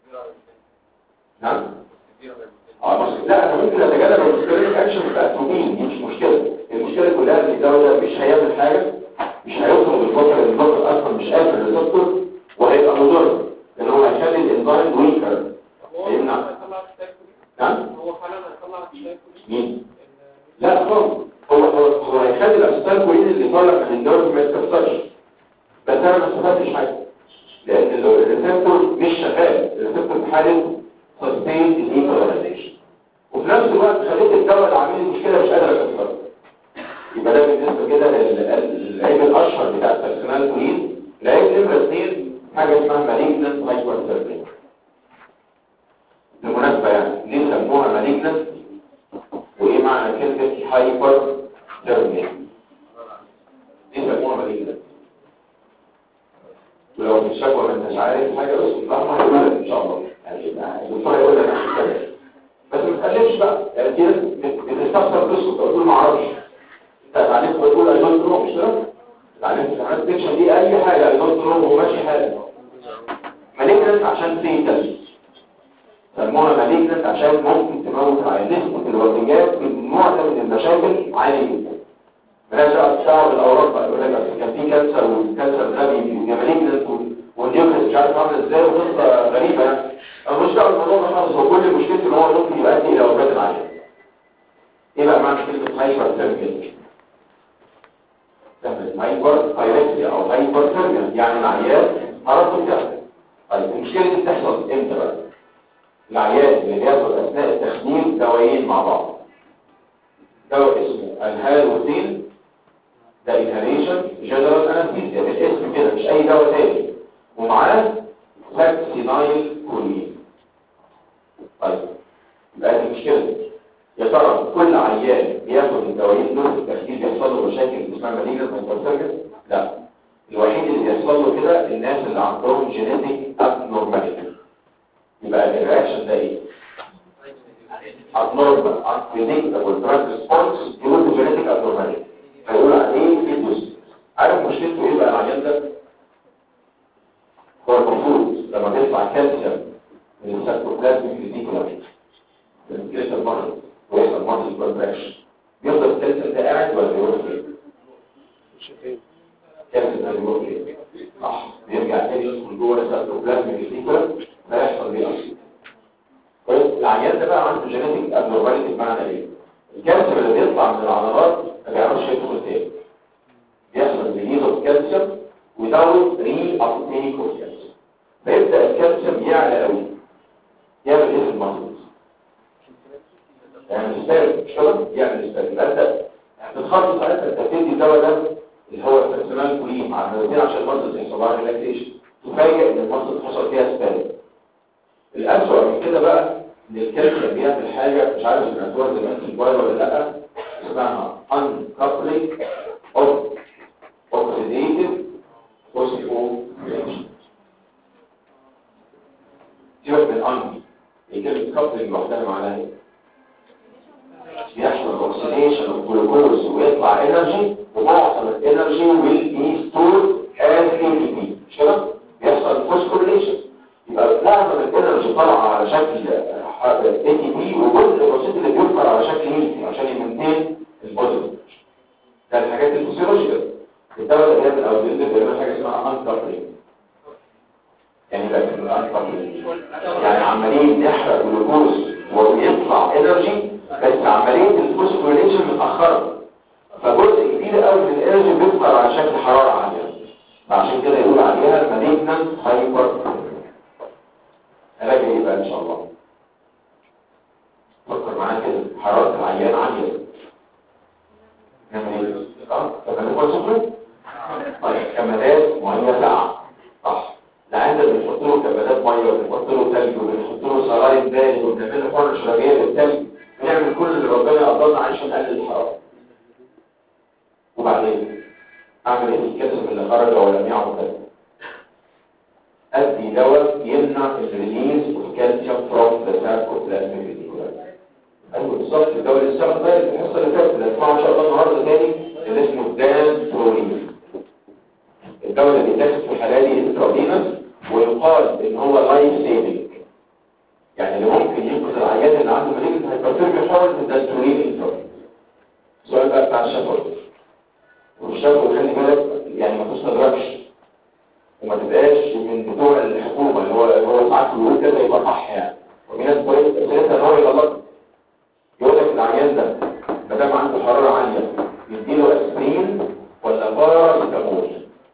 نعم اه بس لا انا ممكن اتجنب السكرينيك اكشن بتاع التومين دي مش مشكله المشكله كلها ان الدواء ده مش هيعمل حاجه مش هيوصل للفتره اللي الفتره اصلا مش قادر الريسبتور وهيبقى مضر لان هو هيخلي الانزيم ويكر يمنع نعم هو فعلا هيطلع الشاي مين لا خالص هو هو هو هيخلي الاسيتال كوين اللي طالع من النيرف ما يتكسرش بس انا ما استفدتش حاجه لان الريسبتور مش شغال الريسبتور في حاله سستين الايكولايزيشن وفي نفس الوقت خليت الدواء اللي عامل المشكله مش قادر اكسره يبقى ده بالنسبه كده للعيب الاشهر بتاع السكسنال كوين العيب نمره اثنين حاجه اسمها مالجنت هايبرثيرميا بالمناسبه يعني ليه سموها مالجنت وايه معنى كلمه هايبر ثيرميا ليه سموها مالجنت ولو في شكوى ما انتش عارف حاجه بس الله هيقول لك ان شاء الله يعني الدكتور هيقول لك عشان كده بس ما تقلقش بقى يعني في ناس بتستفسر تسكت تقول ما اعرفش انت اتعلمت بتقول اي دونت نو مش كده اتعلمت في حالات ديكشن دي اي حاجه اي دونت نو هو ماشي حاله مالجنت عشان فيتال سموها مالجنت عشان ممكن تموت العيان نسبه الوفيات في النوع ده من المشاكل عاليه جدا مالهاش دعوه دعوه بالاورام بقى يقول لك اصل كان في كانسر والكانسر ده بيبقى مالجنت والنيوكليس مش عارف عامل ازاي وقصه غريبه يعني انا مش دعوه بالموضوع ده خالص هو كل مشكلته ان هو ممكن يؤدي الى وفاه العيان ايه بقى معنى كلمه هايبر ثيرميا هايبر ثايركسيا او هايبر ثيرميا يعني العيان حرارته بتاعته طيب المشكله دي بتحصل امتى بقى العيان اللي بياخد اثناء التخدير دوايين مع بعض دواء اسمه الهالوتين ده انهاليشن جنرال انستيزيا بالاسم كده مش اي دواء تاني ومعاه فاكسينايل كولين طيب يبقى دي مشكله يا ترى كل عيان بياخد الدوايين دول في التخدير بيحصل له مشاكل اسمها ماليجنت هايبرثيرميا لا الوحيد اللي بيحصل له كده الناس اللي عندهم جينيتيك ابنورماليتي يبقى الرياكشن ده ايه abnormal unpredictable drug response due to genetic abnormality هيقول عليه فيدوس عارف مشكلته ايه بقى العيان ده هو المفروض لما بيطلع كالسيوم من السيتوبلازميك ريتيكولار من الجلد المرض ويحصل مصل كونتراكشن بيفضل الكالسيوم ده قاعد ولا بيروح فين؟ الكالسيوم ده بيروح فين؟ صح بيرجع تاني يدخل جوه السيتوبلازميك ريتيكولار لا يحصل بيه اصلا طيب العيان ده بقى عنده جينيتيك ابنورماليتي بمعنى ايه الكالسيوم اللي بيطلع من العضلات ما بيعرفش يدخل تاني بيحصل ريليز اوف كالسيوم without ري ابتيك اوف كالسيوم فيبدا الكالسيوم يعلى قوي يعمل ايه في المسلز يعني سبيل مش كده يعمل سبيل يبقى انت هتتخصص ساعتها انت بتدي الدواء ده اللي هو البرسونال كولين مع المدتين عشان المصل يحصل لها ريلاكسيشن تفاجئ ان المصل حصل فيها سبيل الأسوأ من كده بقى ان الكالسيوم بيعمل حاجه مش عارف سمعتوها زمان في الموبايل ولا لا اسمها uncoupling of oxidative phosphorylation سيبك من ان كلمه coupling لوحدها معناها ايه؟ بيحصل اوكسيديشن اوف جلوكوز ويطلع انرجي ومعظم الانرجي will be stored as ATP مش كده؟ بيحصل فوسفوريليشن يبقى معظم الانرجي طالعه على شكل اي تي بي وجزء بسيط اللي بيفكر على شكل هيلثي عشان يمنتين البودي ده الحاجات الفسيولوجيكال الدواء ده بيعمل او بينزل بيعمل حاجه اسمها انكابلينج يعني بقى انكابلينج يعني عمالين نحرق جلوكوز وبيطلع انرجي بس عمليه الفوسفوريليشن متاخره فجزء كبير قوي من الانرجي بيفكر على شكل حراره عاليه فعشان كده يقول عليها مالجنانت هايبر علاج ايه بقى ان شاء الله فكر معايا كده حراره العيان عاليه نعمل ايه اه كمادات وسخنه طيب كمادات ميه ساقعه صح العيان ده بنحط له كمادات ميه وبنحط له ثلج وبنحط له صلايم بارد وبنعمل له حرة شرابيه للثلج بنعمل كل اللي ربنا يقدرنا عشان نقلل الحراره وبعدين اعمل ايه في الكالسيوم اللي خرج ولم يعد ثلج ادي دواء يمنع الريليز اوف كالسيوم فروم ذا ساركوبلازميك ريتيكولار ايوه بالظبط الدواء اللي استخدم ده في الحصه اللي فاتت اللي هنسمعه ان شاء الله النهارده تاني اللي اسمه دان برولين الدواء اللي بيتاخد في حالات انترافينوس ويقال ان هو لايف سيفنج يعني اللي ممكن ينقذ العيان اللي عنده مالين هايبرتيرمي يحاول من دانتورين انترافينوس السؤال بقى بتاع الشفوي والشفوي خلي بالك يعني ما تستغربش وما تبقاش من بتوع الحكومة اللي هو هو ساعات يقول كده يبقى صح يعني وفي ناس كويس اسئلتها ان هو يغلط يقول لك العيان ده ما دام عنده حرارة عالية يديله اسبرين ولا باراسيتامول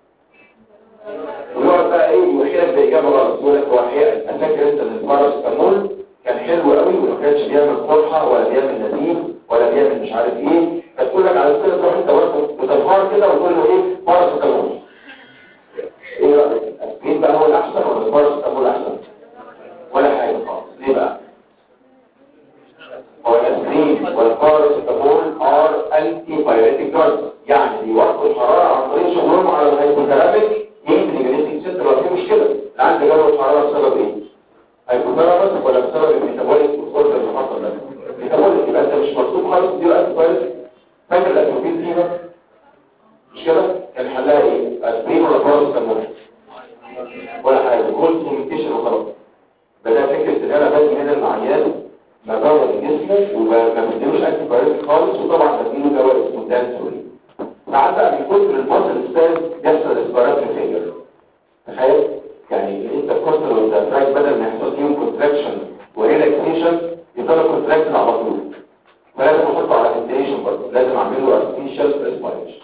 ويقعد بقى ايه يوحيلك بإجابة غلط يقول لك هو احيانا فاكر انت ان الباراسيتامول كان حلو قوي وما كانش بيعمل قرحة ولا بيعمل نزيف ولا بيعمل مش عارف ايه فتقول لك على كده تروح انت برضه وتنهار كده وتقول له ايه باراسيتامول ايه رأيك مين بقى هو الاحسن ولا الباراسيتامول الاحسن ولا حاجه خالص ليه بقى هو الاسبرين والباراسيتامول ار انتي بايوتيك دراجز يعني بيوقفوا الحراره عن طريق شغلهم على الهايبوثيرابيك انتجريتنج سيستم لو في مشكله اللي عنده جو الحراره بسبب ايه هايبوثيرابيك ولا بسبب الميتابوليك والفورس اللي حصل ده ميتابوليك يبقى انت مش مطلوب خالص تديله انتي بايوتيك فاكر الاتروبين فيها مش كده كان حلها ايه اسبرين ولا باراسيتامول ولا حاجه كل كوميونيكيشن وخلاص بدا فكره ان انا بدي هنا العيان مبرد جسمه وما بديلوش انتي بايوتيك خالص وطبعا بديله دواء اسمه دانسولين ساعات بقى من كتر المصل ستاز يحصل اسبرات فيلر تخيل يعني انت الكورتال والدافراج بدل ما يحصل فيهم كونتراكشن وريلاكسيشن يفضلوا كونتراكشن على طول فلازم احطه على فنتيشن برضه لازم اعمل له ارتفيشال ريسبيريشن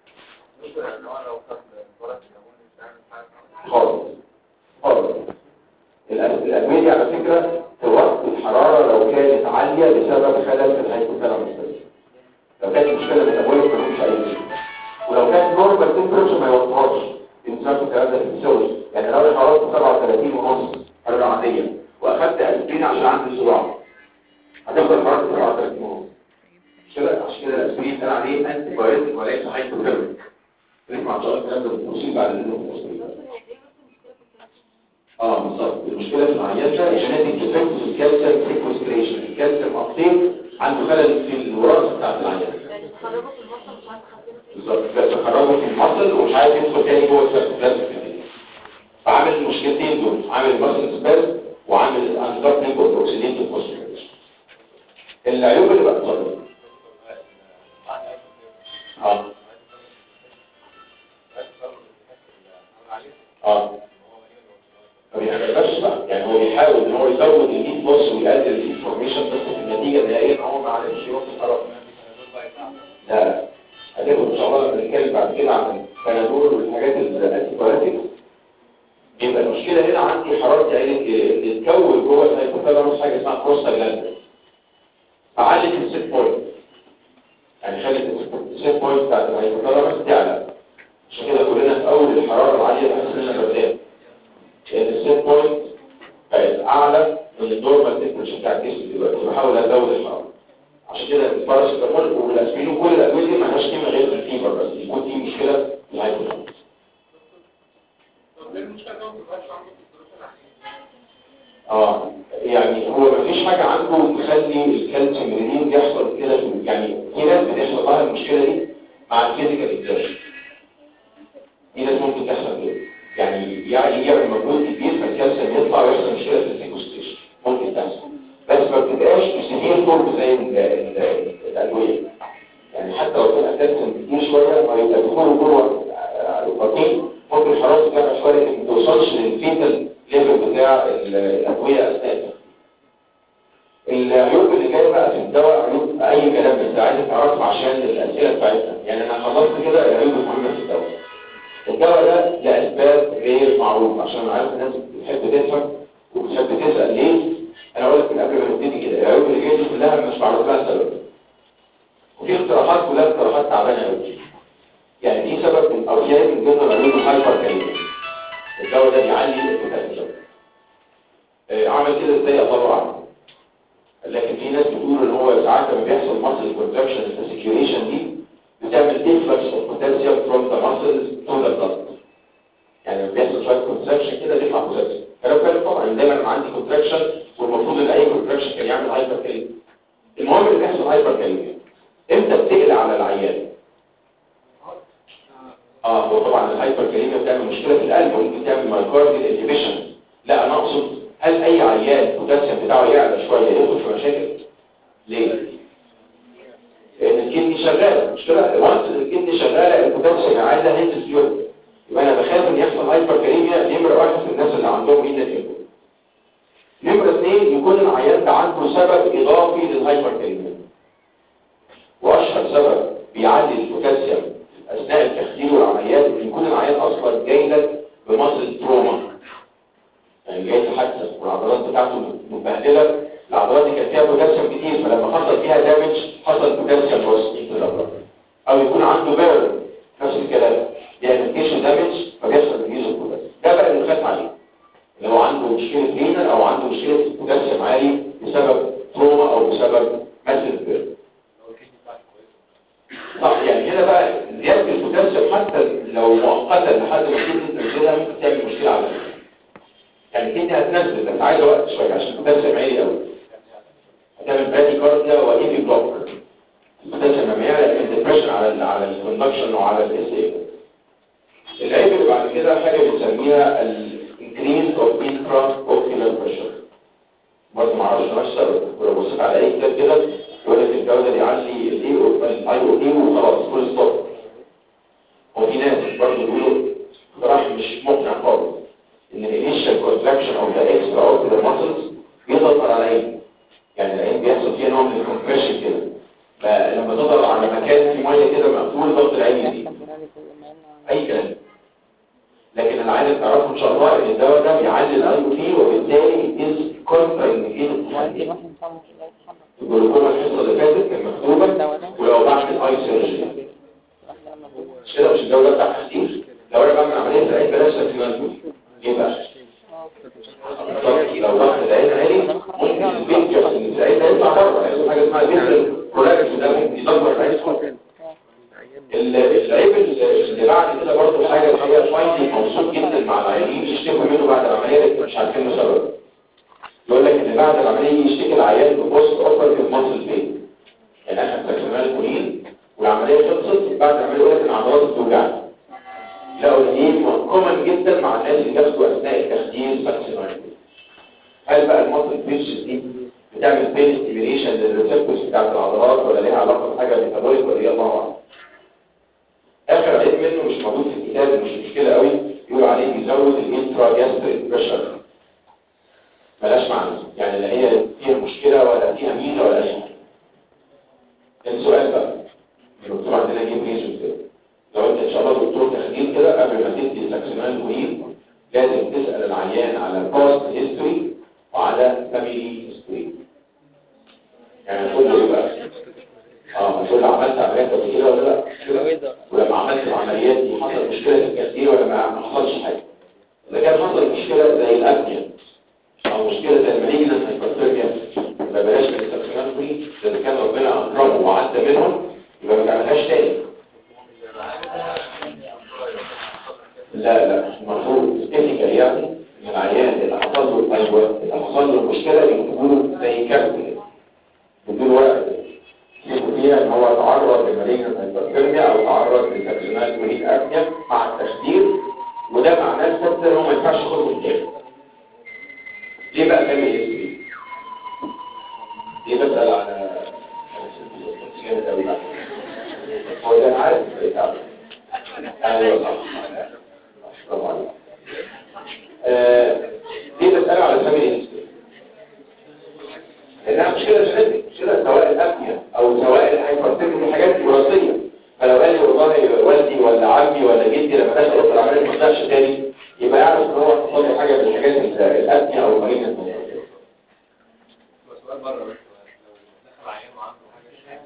خالص خالص الأدوية دي على فكرة توقف الحرارة لو كانت عالية بسبب خلل في الهايبوثالاموس لو كانت مشكلة ميتابوليك مفيش أي مشكلة ولو كانت نورمال تمبرتشر ما يوقفهاش انسان الكلام ده في الفسيولوجي يعني لو الحرارة 37 ونص حرارة عادية وأخدت أسبرين عشان عندي صداع هتفضل الحرارة 37 ونص مش كده عشان كده الأسبرين كان عليه أنتي بايوتيك وليس هايبوثيرميك نسمع ان شاء الله الكلام ده بالتفصيل بعد اذنكم اه بالظبط المشكله في العيان ده جينيتك ديفكت في الكالسيوم سيكوستريشن الكالسيوم ابتيك عنده خلل في الوراثه بتاعت العيان بالظبط بيتخرجوا في المصل ومش عارف يدخل تاني جوه السيركوبلازم فعامل المشكلتين دول عامل ماسل سبير وعامل انتربنج اوكسيديتيف فوسفوريليشن العيوب اللي بقى اتفضل اه اه ما بيحبش بقى يعني هو بيحاول ان هو يزود الهيت لوس ويقلل الانفورميشن بس في النتيجه النهائيه ان هو ما عرفش يوصل طرف لا لا هتاخد ان شاء الله لما نتكلم بعد كده عن البنادول والحاجات الانتيبيوتيك يبقى المشكله هنا عندي حراره عينك اللي تكون جوه الهايبوثالاموس حاجه اسمها بروستاجلاندين فعلت السيت بوينت يعني خلت السيت بوينت بتاعت الهايبوثالامس تعلى عشان كده كلنا في اول الحراره العاليه بحس ان انا بردان لان السيت بوينت بقت اعلى من النورمال تمبريتشر بتاع الجسم دلوقتي بحاول ازود الحراره عشان كده الباراسيتامول والاسبرين وكل الادويه دي مالهاش قيمه غير في الفيبر بس يكون في مشكله في الهايبوثالامس اه يعني هو مفيش حاجة عنده تخلي الكالسيوم ريلين يحصل كده في- يعني في ناس بتحصل لها المشكلة دي مع الفيزيكال اكزيرشن في ناس ممكن تحصل كده يعني يعني يعمل مجهود كبير فالكالسيوم يطلع ويحصل مشكلة في السيكوستيشن ممكن تحصل بس ما بتبقاش سيفير فورم زي ال- ال- الأدوية يعني حتى لو كان كالسيوم كتير شوية ما يبقى بيكون جوه البطين ممكن الحرارة ترجع شوية لكن ما توصلش للفيتال ليفل بتاع ال- الأدوية أثناء العيوب اللي جايه بقى في الدواء عيوب اي كلام بس عايز تعرفها عشان الاسئله بتاعتنا يعني انا خلصت كده العيوب المهمه في الدواء الدواء ده لاسباب غير معروفه عشان انا عارف الناس بتحب تفهم وبتحب تسال ليه انا اقول لك من قبل ما نبتدي كده العيوب اللي جايه دي كلها مش معروف لها سبب وفي اقتراحات كلها اقتراحات تعبانه قوي يعني في سبب من او شايف من ضمن العيوب الهايبر كاليميا الدواء ده بيعلي البوتاسيوم آه، عمل كده ازاي الله اعلم لكن في ناس بتقول ان هو ساعات لما بيحصل ماسل كونتراكشن الفاسيكيوليشن دي بتعمل influx of potassium from the muscles to the blood يعني لما بيحصل شويه كونتراكشن كده بيطلع بوتاسيوم كلام فارغ طبعا دايما لما عندي كونتراكشن والمفروض ان اي كونتراكشن كان يعمل هايبر كاليميا المهم اللي بيحصل هايبر كاليميا امتى بتقلق على العيان اه هو طبعا الهايبر كاليميا بتعمل مشكله في القلب وممكن تعمل مايكارديال انهبيشن لا انا اقصد هل اي عيان البوتاسيوم بتاعه يعلى شويه يدخل في مشاكل ليه لان الكدني شغاله مش كده وانس الكدني شغاله البوتاسيوم عايزه هينزل فيهم يبقى انا بخاف ان يحصل هايبر كاليميا نمره واحد في الناس اللي عندهم رينال انفكشن نمره اثنين يكون العيان ده عنده سبب اضافي للهايبر كاليميا واشهر سبب بيعلي البوتاسيوم اثناء التخدير والعمليات ان يكون العيان اصلا جاي لك بمصل تروما يعني جاي في حادثه والعضلات بتاعته متبهدله العضلات دي كان فيها بوتاسيوم كتير فلما حصل فيها دامج حصل بوتاسيوم لوس انت او يكون عنده بيرن نفس الكلام يعني تيشو دامج فبيحصل ريليز البوتاسيوم ده بقى اللي نخاف عليه اللي هو عنده مشكله رينال او عنده مشكله بوتاسيوم عالي بسبب تروما او بسبب مثل بيرن صح يعني هنا بقى زياده البوتاسيوم حتى لو مؤقتا لحد ما تبتدي تنزلها ممكن تعمل مشكله على الجسم يعني كده هتنزل بس عايزه وقت شويه عشان البوتاسيوم عالي قوي هتعمل برادي كارديا وايفي بلوك البوتاسيوم لما يعلى يعمل ديبريشن على ال على الكوندكشن وعلى الاس اي العيب اللي بعد كده حاجه بنسميها الانكريز اوف انترا اوكيولار بريشر برضه ما اعرفش مش سبب ولو بصيت على اي كتاب كده يقول لك الجوده يعلي الاي او الاي او اي وخلاص فول ستوب هو في ناس برضه بيقولوا اقتراح مش مقنع خالص ان الانيشال كونتراكشن او ذا اكسترا اوكيولار ماسلز بيضغط على العين يعني العين بيحصل فيها نوع من الكومبريشن كده فلما تضغط على مكان فيه ميه كده مقفول ضغط العين يزيد اي كلام لكن انا عايز تعرفوا ان شاء الله ان الدواء ده بيعلي الاي او تي وبالتالي از كونترا انديكيتد الجلوكوما الحصه اللي فاتت كانت مكتوبه ولو بعمل اي سيرجري مش كده مش الدواء ده بتاع تخدير لو انا بعمل عمليه في العين بلاش سكريمان ايه بقى لو ضغط العين عالي ممكن البيكتشر اللي في العين ده يطلع بره يعني حاجه اسمها بيكتشر كولاجين ده ممكن يدمر العين خالص العيب اللي بعد كده برضه حاجه اللي هي فايندي موصول جدا مع العيانين يشتكوا منه بعد العمليه لكن مش عارفين له سبب يقول لك ان بعد العمليه يشتكي العيان ببوست اوبرتيف ماسل بين يعني اخد سكريمال كولين والعمليه خلصت بعد العمليه يقول لك ان عضلاته بتوجعني لقوا ان دي كومن جدا مع الناس اللي بياخدوا اثناء التخدير سكريمال هل بقى الماسل بيرشز دي بتعمل بين ستيميليشن للريسبتورز بتاعت العضلات ولا ليها علاقه بحاجه ميتابوليك ولا ايه الله اعلم اخر عيب منه مش موجود في الكتاب مش مشكله قوي يقول عليه بيزود الانترا جاستريك بريشر ملاش معنى يعني لا هي فيها مشكله ولا فيها ميزه ولا اي حاجه السؤال بقى الدكتور عندنا جيب ريزون كده لو انت ان شاء الله دكتور تخدير كده قبل ما تدي ساكسينال كوين لازم تسال العيان على الباست هيستوري وعلى فاميلي هيستوري يعني تقول له فيها ان هو تعرض لمالينيا هايبرثيرميا او تعرض لسكشنال كولين ابنيا مع التخدير وده معناه الست ان هو ما ينفعش ياخده الكامل ليه بقى كامل يسري؟ دي بسأل على جامد قوي بقى هو ده انا عارف ايوه صح برافو عليك آه، دي بسأله على سبيل الاسلام لانها مشكله جينيتك مشكله سواء الابنيه او سواء الهايبرتنشن دي حاجات وراثيه فلو قال لي والله والدي ولا عمي ولا جدي لما دخل اوضه العمليه ما طلعش تاني يبقى يعرف ان هو حصل له حاجه من الحاجات الابنيه او المريض سؤال بره بس دخل عيان وعنده حاجه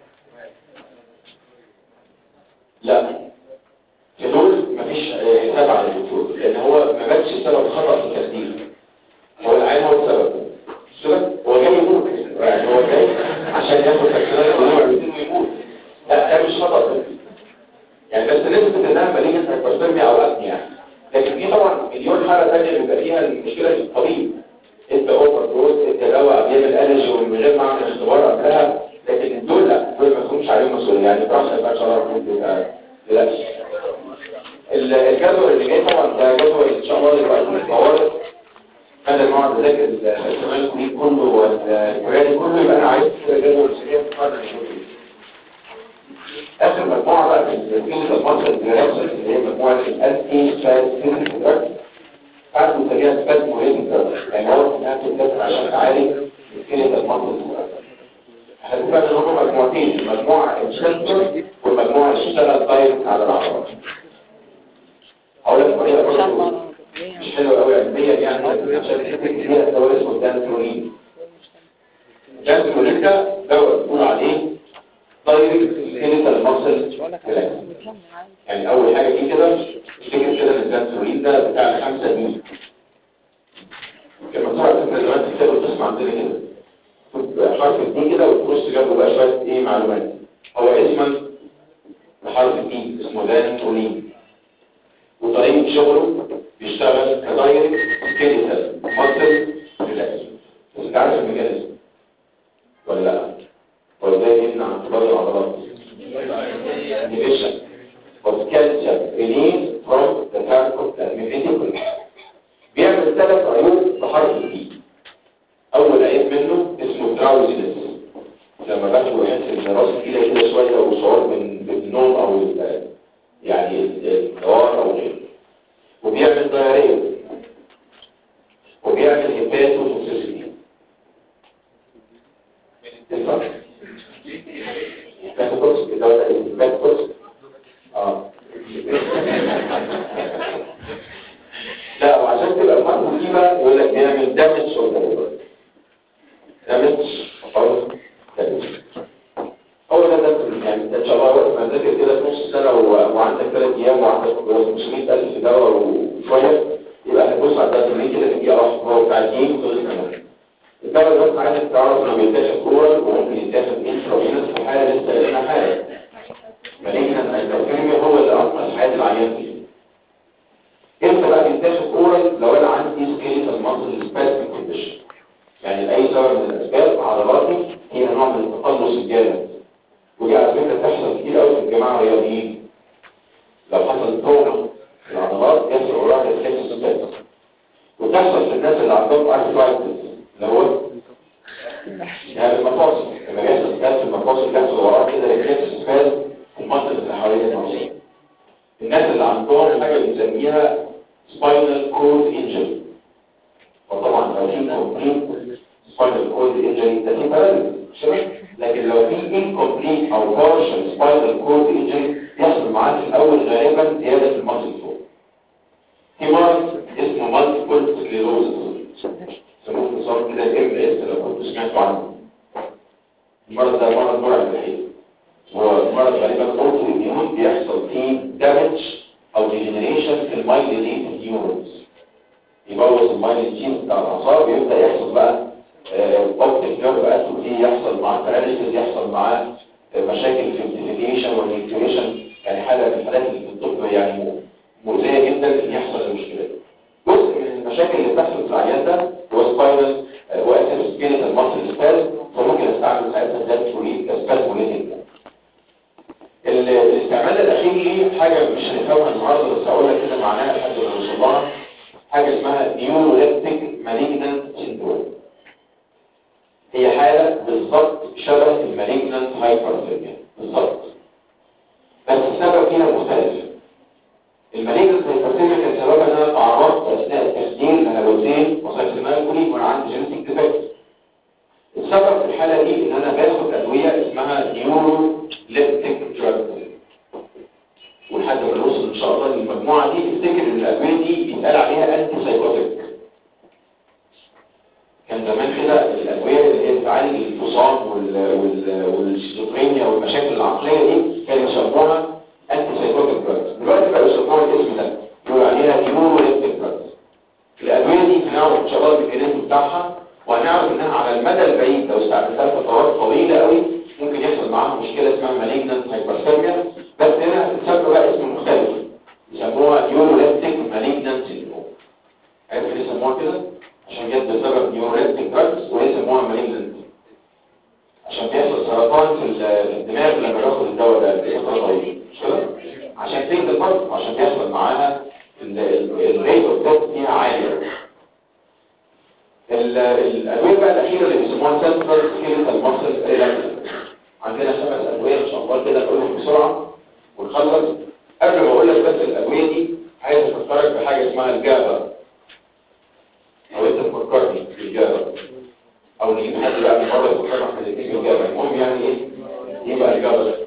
لا في دول مفيش آه، حساب على الدكتور لان هو ما جابش السبب خطا في التخدير هو العين هو السبب مش كده؟ هو جاي يموت يعني هو جاي عشان ياخد تكسيرات وهو ويموت لا ده مش خطا طبي يعني بس نسبة انها مالية هايبرثيرميا او ابنيا يعني لكن في طبعا مليون حالة تانية بيبقى فيها المشكلة في الطبيب انت اوفر دوز انت دواء بيعمل الرجي ومن غير ما اعمل اختبار قبلها لكن دول لا دول ما تكونش عليهم مسؤولية يعني براحتك بقى ان شاء الله ربنا يبقى لا ال- الجدول اللي جاي طبعا ده جدول ان شاء الله دلوقتي في الطوارئ انا المعرض ذاكر الاحتمال دي كله والقراني كله يبقى انا عايز جدول سريع في قدر اخر مجموعه بقى في الكلينيكال ماسل دراجز اللي هي مجموعه الانتي ساينتفك دراجز بعد مسميها سبازموليتيك دراجز يعني هو انها بتتكلم عشان تعالج الكلينيكال ماسل هنفهم ان هم مجموعتين المجموعه السنتر والمجموعه اللي اشتغل دايركت على العضلات هقول لك طريقه برضه مش حلوه قوي علميا يعني عشان تفتكر فيها دواء اسمه دانترولين دانترولين ده دواء بنقول عليه دايركت كلينيكال ماسل يعني اول حاجه دي كده افتكر كده ان الدانترولين ده بتاع 5 مللي كما طلع في زمان في كتاب القسم عندنا كده حرف الدي كده وتخش جنبه بقى شويه ايه معلومات هو اسما لحرف الدي اسمه دانترولين وطريقه شغله بيشتغل كدايركت كلينيكال ماسل ريلاكس بس انت عارف الميكانيزم ولا لا؟ هو ازاي يمنع انقباض العضلات؟ inhibition of calcium release from the sarcoplasmic بيعمل ثلاث عيوب بحرف الدي اول عيب منه اسمه دراوزينس لما باخده يحس ان راسي كده كده شويه وشعور بال- بالنوم او ال- يعني الدوار او غيره وبيعمل ضياريه وبيعمل هيباتوتوكسيسيتي الفرق هيباتوتوكس ده ولا ايه هيباتوتوكس اه لا وعشان تبقى المرض دي بقى يقول لك بيعمل دامج او دامج او دامج هو ده ده يعني انت ان شاء الله وقت ما تذاكر كده في نص سنه و- وعندك ثلاث ايام وعندك 500000 دواء وشويه يبقى هتبص على الدواء كده في دقيقه واحده هو بتاع الجيم خلص تمام الدواء ده بس عايزك تعرف انه بيتاخد اورال وممكن يتاخد انترافينوس في حاله لسه قايلينها حاله مالينا الكيمياء هو اللي انقذ حياه العيان فيه امتى بقى بيتاخد اورال لو انا عندي سكيليتال ماسل سباسم كونديشن يعني لاي سبب من الاسباب عضلاتي هي نوع من التقلص الجامد ودي على فكره بتحصل كتير قوي في الجماعه الرياضيين لو حصل توما في العضلات يحصل وراها ريفلكس سباسم وتحصل في الناس اللي عندهم ارثرايتس اللي هو يعني المفاصل لما بيحصل سباسم في المفاصل بيحصل وراه كده ريفلكس سباسم في المنطقه اللي حوالين المفاصل الناس اللي عندهم حاجه بنسميها spinal cord injury وطبعا لو في complete spinal cord injury ده في paralysis مش كده؟ لكن لو في incomplete او partial spinal cord injury يحصل معاه في الاول غالبا زياده في المصل فوق في مرض اسمه multiple sclerosis سموه اختصار كده ام اس لو كنتوا سمعتوا عنه المرض ده مرض مرعب الحقيقه هو مرض غالبا اوتو اميون بيحصل فيه دامج او ديجنريشن في المايلينيتد نيورونز يبوظ المايلين بتاع الاعصاب يبدا يحصل بقى اوبتيك نيرف اتروفي يحصل مع باراليسيس يحصل مع مشاكل في الديفيكيشن والنيوتريشن يعني حاله من الحالات اللي في الطب يعني مؤذيه جدا ان يحصل المشكله دي جزء من المشاكل اللي بتحصل في العيان ده هو سباينال واسف سبينال ماسل سباز فممكن استعمل ساعتها ده توليد كسبازموليتيك ال- الاستعمال الاخير ليه حاجه مش هنفهمها النهارده بس هقول لك كده معناها لحد ما نوصل لها حاجه اسمها نيوروليبتيك مالجنانت سيندروم هي حاله بالظبط شبه المالجنانت هايبرثيرميا بالظبط بس السبب فيها مختلف المالجنانت هايبرثيرميا كان سببها ان انا تعرضت اثناء التخدير لهالوزين وسايكلينالكولي وانا عندي جينيتيك ديفكت السبب في الحالة دي ان انا باخد ادوية اسمها نيورو ليبتيك دراج ولحد ما نوصل ان شاء الله للمجموعة دي افتكر ان الادوية دي بيتقال عليها انتي سايكوتيك كان زمان كده الادوية اللي هي بتعالج الانفصام وال وال والشيزوفرينيا والمشاكل العقلية دي كانوا يسموها انتي سايكوتيك دراج دلوقتي بقوا يسموها الاسم ده يقولوا عليها نيورو ليبتيك دراج الادوية دي هنعرف ان شاء الله الميكانيزم بتاعها وهنعرف انها على المدى البعيد لو استعملتها فترات طويله قوي ممكن يحصل معاها مشكله اسمها مالجنانت هايبرثيرميا بس هنا بتسمى بقى اسم مختلف يسموها نيوروليبتيك مالجنانت سيندروم عارف ليه يسموها كده عشان جت بسبب نيوروليبتيك دراجز ويسموها مالجنانت عشان بيحصل سرطان في ال- في الدماغ لما باخد الدواء ده بفتره طويله مش كده عشان تنزل برضه عشان بيحصل معاها الريت اوف ديث فيها عاليه ال- الادويه بقى الاخيره اللي بيسموها سنترال سكيلتال ماسل ريلاكسر عندنا خمس ادويه ان شاء الله كده نقولهم بسرعه ونخلص قبل ما اقول لك بس الادويه دي عايز افكرك بحاجه اسمها الجابا او انت تفكرني بالجابا او نجيب حد بقى من بره يفكرنا احنا الاثنين بالجابا المهم يعني ايه ايه بقى الجابا ده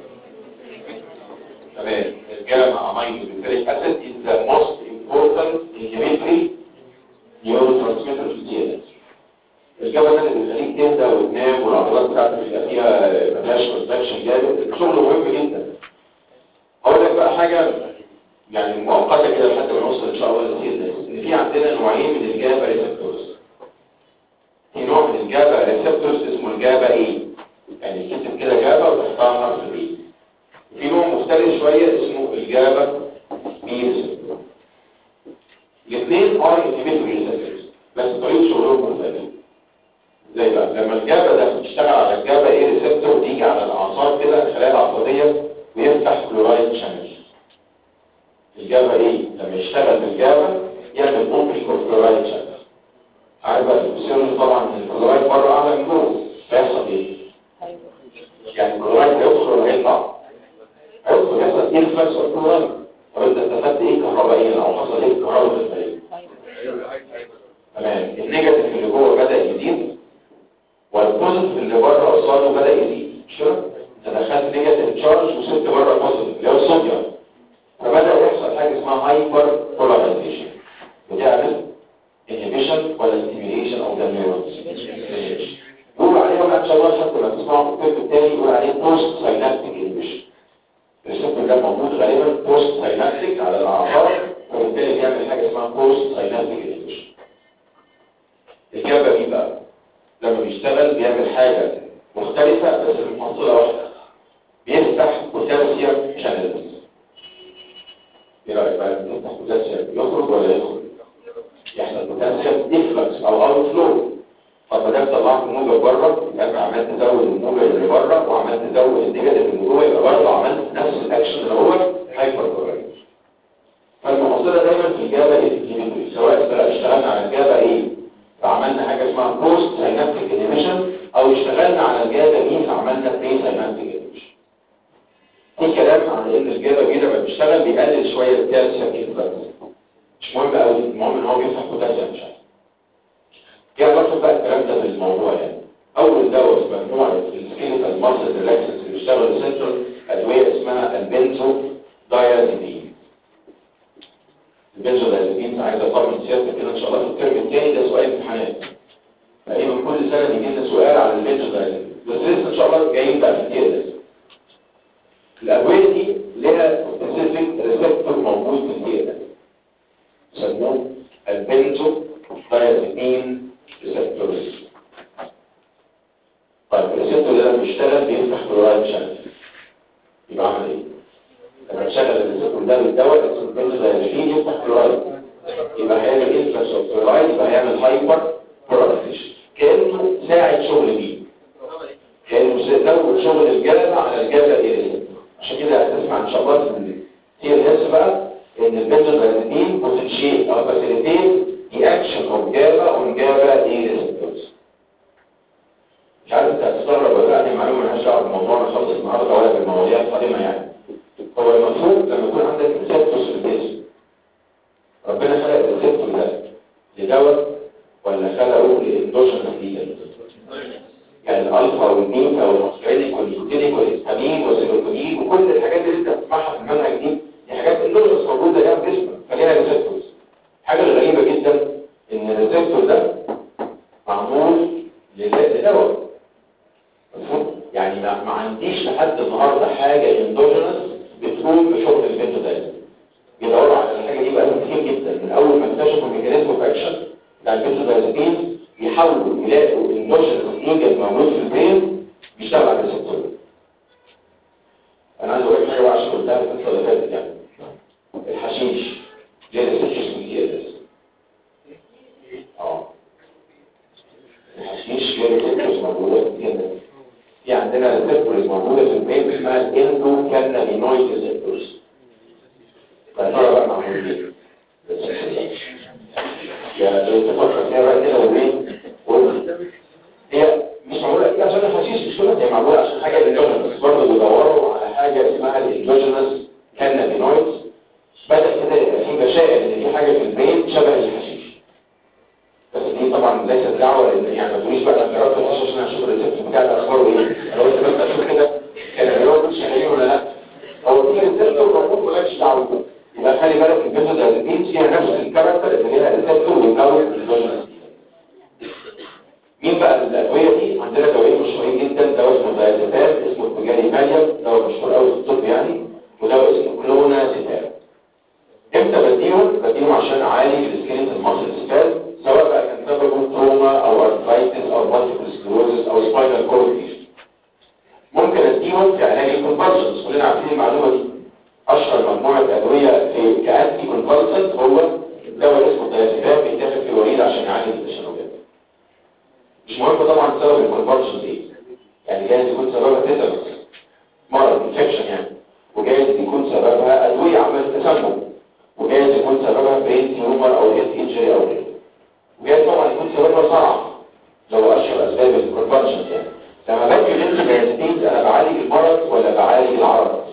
تمام الجامع امينو بيوتريك اسيد is the most important inhibitory neurotransmitter في الدي الجبل ده اللي بيخليك تهدى وتنام والعضلات بتاعتك بيبقى فيها ما فيهاش كونتراكشن جامد شغل مهم جدا هقول لك بقى حاجه يعني مؤقته كده لحد ما نوصل ان شاء الله للسي ان في عندنا نوعين من الجابا ريسبتورز في نوع من الجابا ريسبتورز اسمه الجابا اي يعني كتب كده جابا وتحتها حرف الاي في نوع مختلف شويه اسمه الجابا بي ريسبتور الاثنين ار انهبيتوري ريسبتورز بس طريقه شغلهم مختلفه زي بقى لما الجابا ده بتشتغل على الجابا ايه ريسبتور بيجي على الاعصاب كده الخلايا العصبيه ويفتح كلورايد شانل الجابا ايه لما يشتغل بالجابا يعمل اوبننج اوف كلورايد شانل عارف بقى الفسيولوجي طبعا ان الكلورايد بره اعلى من جوه فيحصل ايه يعني الكلورايد هيدخل ولا هيطلع هيدخل يحصل انفلكس اوف كلورايد طب انت استفدت ايه كهربائيا او حصل ايه كهرباء في الخليه تمام النيجاتيف اللي جوه بدا يزيد والبوزيتيف اللي بره قصاده بدا يزيد مش كده انت دخلت نيجاتيف تشارج وسبت بره بوزيتيف اللي هو الصوديوم فبدا يحصل حاجه اسمها هايبر بولاريزيشن بتعمل انهبيشن ولا ستيميليشن اوف ذا نيورونز يقول عليها بقى ان شاء الله حتى ما تسمعوا في الكتاب الثاني يقول عليه بوست ساينابتيك انهبيشن الريسبتور ده موجود غالبا بوست ساينابتيك على الاعصاب وبالتالي بيعمل حاجه اسمها بوست ساينابتيك انهبيشن الإجابة دي بقى لما بيشتغل بيعمل حاجة مختلفة بس في محصولة واحدة بيفتح بوتاسيوم شانلز ايه رأيك بقى لما يفتح بوتاسيوم يخرج ولا يدخل؟ يحصل بوتاسيوم ديفلكس او اوت فلو طب ما دام طلعت موجة بره يبقى انت عمال تزود الموجة اللي بره وعمال تزود النيجاتيف اللي جوه يبقى برضه عملت نفس الاكشن اللي هو هايبر كلورايد فالمحصلة دايما في الجابة ايه سواء بقى اشتغلنا على الجابة ايه فعملنا حاجة اسمها بوست ساينابتيك انيميشن او اشتغلنا على الجابة بي فعملنا بري ساينابتيك انيميشن في كلام عن ان الجابة بي لما بيشتغل بيقلل شوية الكالسيوم انفلكس مش مهم قوي المهم ان هو بيفتح بوتاسيوم مش عارف ايه علاقة بقى الكلام ده بالموضوع يعني اول دواء في مجموعة السكيلتال ماسل ريلاكسنس اللي بيشتغل سنترال ادوية اسمها البنزو دايازيبين البنزو دايازيبين عايز اطمن سيادتك كده ان شاء الله في الترم الثاني ده سؤال امتحانات تقريبا كل سنة بيجي لنا سؤال على البنزو دايازيبين بس لسه ان شاء الله جايين بقى في التير ده الادوية دي لها سبيسيفيك ريسبتور موجود في التير ده يسموه البنزو دايازيبين ريسبتورز طيب الريسبتور ده لما بيشتغل بيفتح كلورايد شانل يبقى عمل ايه؟ لما تشغل الريسبتور ده بالدواء اسمه البنزودايازيبين يفتح كلورايد يبقى هيعمل انفلكس اوف كلورايد يبقى هيعمل هايبر بولاريزيشن كانه ساعد شغل بيه كانه زود شغل الجلد على الجلد ايه عشان كده هتسمع ان شاء الله في السي ال اس بقى ان البنزودازيبين بوتنشيت او فاسيليتيت the action of GABA on GABA A receptors مش عارف انت هتستغرب ولا لا دي معلومه مالهاش دعوه بالموضوع انا خلص النهارده ولا بالمواضيع القادمه يعني هو المفروض لما يكون عندك ريسبتورز في الجسم ربنا خلق الريسبتور ده لدواء ولا خلقه لاندوجينس ليه يعني الالفا والبيتا والمسكرينيك والنيوتينيك والهستامين والسيروتونين وكل الحاجات اللي انت بتسمعها في المنهج دي دي حاجات اندوجينس موجوده ليها في جسمك فليها ريسبتورز حاجه غريبه جدا ان الريسبتور ده معمول لل- لدواء مفهوم؟ يعني ما, ما عنديش لحد النهارده حاجه اندوجينس بتقوم بشغل البنتودايزين بيدوروا على الحاجه دي بقى كتير جدا من اول ما اكتشفوا الميكانيزم اوف اكشن بتاع البنتودايزين يحاولوا يلاقوا اندوجينس ايجنت موجود في البرين بيشتغل على الريسبتور انا عايز اقول لك حاجه بقى عشان قلتها في الفتره اللي فاتت يعني الحشيش ليه ريسبتورز من دي اس اه الحشيش ليه ريسبتورز موجوده في دي اس في عندنا ريسبتورز موجوده في البرين اسمها الاندو كانابينويد ريسبتورز فالفرق بقى معمول ليه يا تفكر فيها بقى كده وبين هي مش معموله كده عشان الحشيش مش كده هي معموله عشان حاجه الاندوجينس برضه بيدوروا على حاجه اسمها الاندوجينس كانابينويد بدأ كده يبقى في بشائر ان في حاجه في البين شبه الحشيش بس دي طبعا ليست دعوه لان يعني ما تقوليش بقى انا جربت الحشيش عشان اشوف الريسبت بتاع ده اخباره ايه لو انت بس اشوف كده كان بيقول مش شغالين ولا لا هو في ريسبتور موجود مالكش دعوه بيه يبقى خلي بالك البنزودازيبين فيها نفس الكاركتر اللي هي ريسبتور ويكون الاندوجينس مين بقى الادويه دي عندنا دوايين مشهورين جدا دواء اسمه دايزيبام اسمه التجاري ماليوم دواء مشهور قوي في الطب يعني ودواء اسمه كلونازيبام امتى بديهم بديهم عشان اعالج السكيلت المصل سباز سواء بقى كان سببه تروما او ارثرايتس او مالتيبل سكلوزس او سباينال كورد ممكن اديهم في علاج الكونفالسنس كلنا عارفين المعلومه دي اشهر مجموعه ادويه في كانتي كونفالسنت هو دواء اسمه دايزيبام بيتاخد في وريد عشان يعالج التشنجات مش مهم طبعا سبب الكونفالسنس ايه يعني جايز يكون سببها تيتانوس مرض انفكشن يعني وجايز يكون سببها ادويه عملت تسمم وجايز يكون سببها برين تيومر او هيد انجري او غيره وجايز طبعا يكون سببها صرع لو اشهر اسباب الكونفالسنس يعني لما باجي الانتي انا بعالج المرض ولا بعالج العرض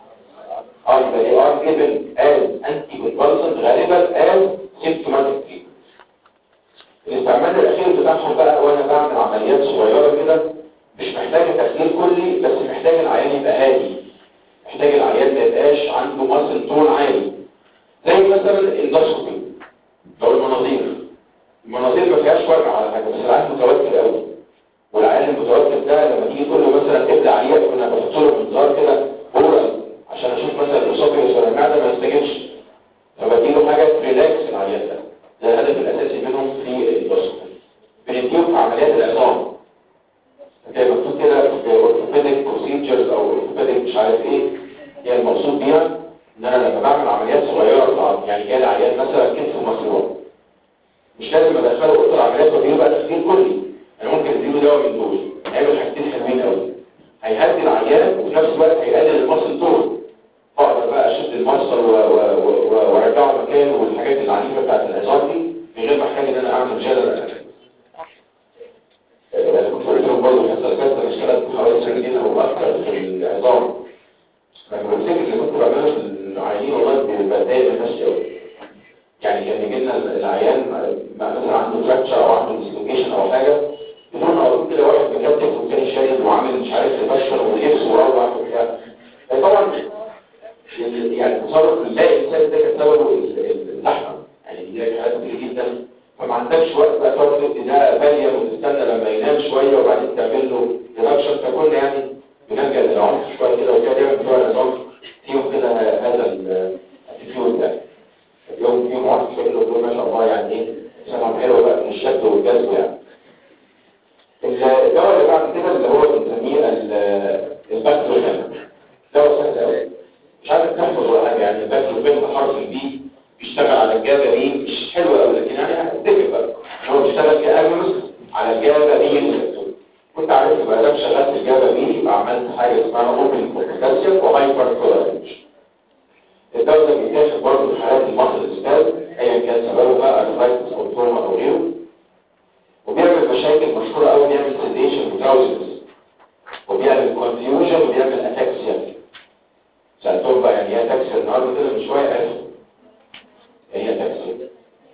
اه يبقى they are given as anticonvulsant غالبا as symptomatic treatment الاستعمال الاخير بتاعهم بقى وانا بعمل عمليات صغيره كده مش محتاج تخدير كلي بس محتاج العيان يبقى هادي محتاج العيان ما يبقاش عنده ماسل تون عالي زي مثلا الاندوسكوبي لو المناظير المناظير ما فيهاش وجع على حاجه بس العيان متوتر قوي والعيان المتوتر ده لما تيجي تقول له مثلا ابدا عليه كنا بحط له منظار كده اورال عشان اشوف مثلا الاسوفيجس ولا المعده ما يستجبش فبديله حاجه ريلاكس العيان ده ده الهدف الاساسي منهم في الاندوسكوبي بنديهم في عمليات العظام زي مكتوب كده في اورثوبيديك بروسيجرز او اورثوبيديك مش عارف ايه هي المقصود بيها ان انا لما بعمل عمليات صغيره في العظم يعني جالي عيان مثلا كتف مسروق مش لازم ادخله اوضه العمليات واديله بقى تخدير كلي انا ممكن اديله دواء من دول هيعمل حاجتين حلوين قوي هيهدي العيان وفي نفس الوقت هيقلل المصل طول فاقدر بقى اشد المصل و- و- و- وارجعه مكانه والحاجات العنيفه بتاعت العظام دي من غير ما احتاج ان انا اعمل جدل انا كنت قلت لهم برضه الحصه اللي فاتت انا اشتغلت حوالي سنتين او اكثر في العظام لما بفتكر اللي كنت بعمله في العيانين والله بتضايق من نفسي قوي يعني كان يجي لنا العيان مع- مثلا عنده فراكشر او عنده ديسلوكيشن او حاجه بدون على طول كده واحد مكتف والتاني شايل وعامل مش عارف يبشر ويجبس وروح وبتاع طبعا يعني التصرف اللاقي الانسان ده كان سببه ال- ال- الزحمه يعني دي حاجات كتير جدا فما عندكش وقت بقى تقعد تدي ده باليه وتستنى لما ينام شويه وبعدين تعمل له ريدكشن فكنا يعني بنلجا للعنف شويه كده وكده دايما بتوع النظام فيهم كده هذا الاتيتيود ده اليوم فيهم عنف كده دول ما شاء الله يعني ايه سنهم حلو بقى من الشد والجذب يعني الدواء اللي بعد كده لك يبقى ده شغال في الجابا بي يبقى عملت حاجه اسمها اوبن بوتاسيوم وهايبر كلوريج الدواء ده بيتاخد برضه في حالات المصل الاسباب ايا كان سببه بقى ارثرايتس او تروما او غيره وبيعمل مشاكل مشهوره قوي بيعمل سيديشن وتراوزنس وبيعمل كونفيوجن وبيعمل اتاكسيا سالتهم بقى يعني ايه اتاكسيا النهارده كده من شويه عرفوا هي اتاكسيا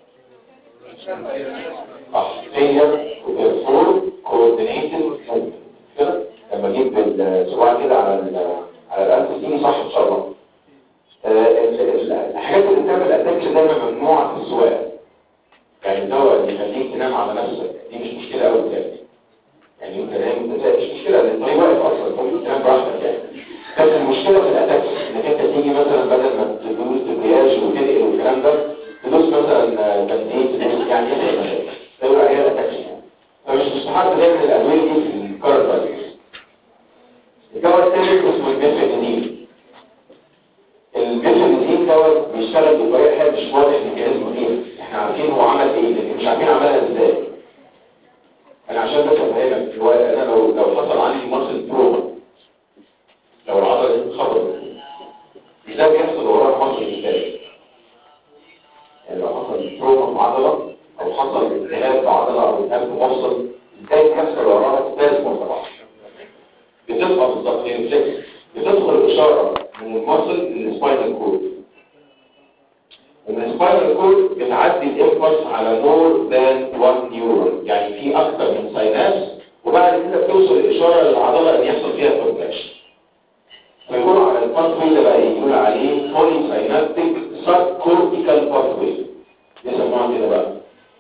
failure to perform coordinated movement كده لما اجيب الصباع كده على ال على الانف دي صح ان شاء الله آه، ال- ال- الحاجات اللي بتعمل اتاكس دايما ممنوعه في السواقه يعني الدواء اللي يخليك تنام على نفسك دي مش مشكله قوي بتاعتي يعني انت نايم انت مش مشكله لان الطريق واقف اصلا ممكن تنام براحتك يعني بس المشكله في الاتاكس انك انت تيجي مثلا بدل ما تدوس تبرياج وتنقل والكلام ده تدوس مثلا بنزين تدوس يعني ايه مشاكل ده يقول عليها الاتاكس فمش مستحب دايما الادويه دي في الكارتايتس الدواء الثالث اسمه البنفيدين البنفيدين دوت بيشتغل بطريقه حاجه مش واضح ميكانيزمه فيها احنا عارفين هو عمل ايه لكن مش عارفين عملها ازاي انا عشان بس افهمك هو انا لو لو حصل عندي مصل تروما لو العضله دي اتخبطت ازاي بيحصل وراها مصل ازاي يعني لو حصل تروما في عضله او حصل التهاب في عضله او التهاب في مفصل ازاي بيحصل وراها سبازم طبعا بتبقى بالظبط هي ريفلكس بتدخل اشاره من المصل للسباينال كورد ومن السباينال كورد بتعدي الامبلس على مور ذان 1 نيورون يعني في اكتر من ساينابس وبعد كده بتوصل الاشاره للعضله ان يحصل فيها كونتراكشن فيقولوا على الباثوي ده بقى إيه؟ يقول عليه بولي ساينابتيك سب كورتيكال باثوي يسموها كده بقى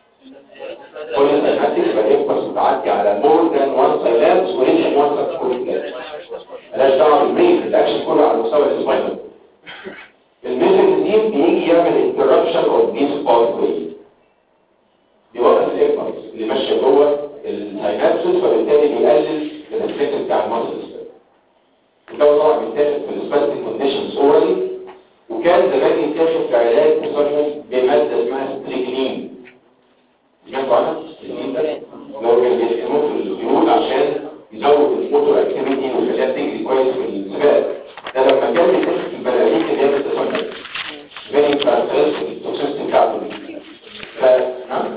بولي ساينابتيك يبقى الامبلس بتعدي على مور ذان 1 ساينابس وريجن 1 سب كورتيكال ملهاش دعوه بالبرين الاكشن كله على مستوى السباينال الميثودين بيجي يعمل interruption of this pathway بيوقف الامبلس اللي ماشيه جوه الساينابسس فبالتالي بيقلل الريفلكس بتاع الماسلز الدواء طبعا بيتاخد في السباستيك كونديشنز اورالي وكان زمان يتاخد في علاج تصرف بماده اسمها ستريكنين سمعتوا عنها؟ ستريكنين ده اللي هو كان بيستخدموه في البيوت عشان يزود الموتور اكتيفيتي ويخليها تجري كويس في السباق ده لما كان بيتاخد في البلالين اللي هي بتتصنع فيري كاركترستيك التوكسيستي بتاعته دي ف نعم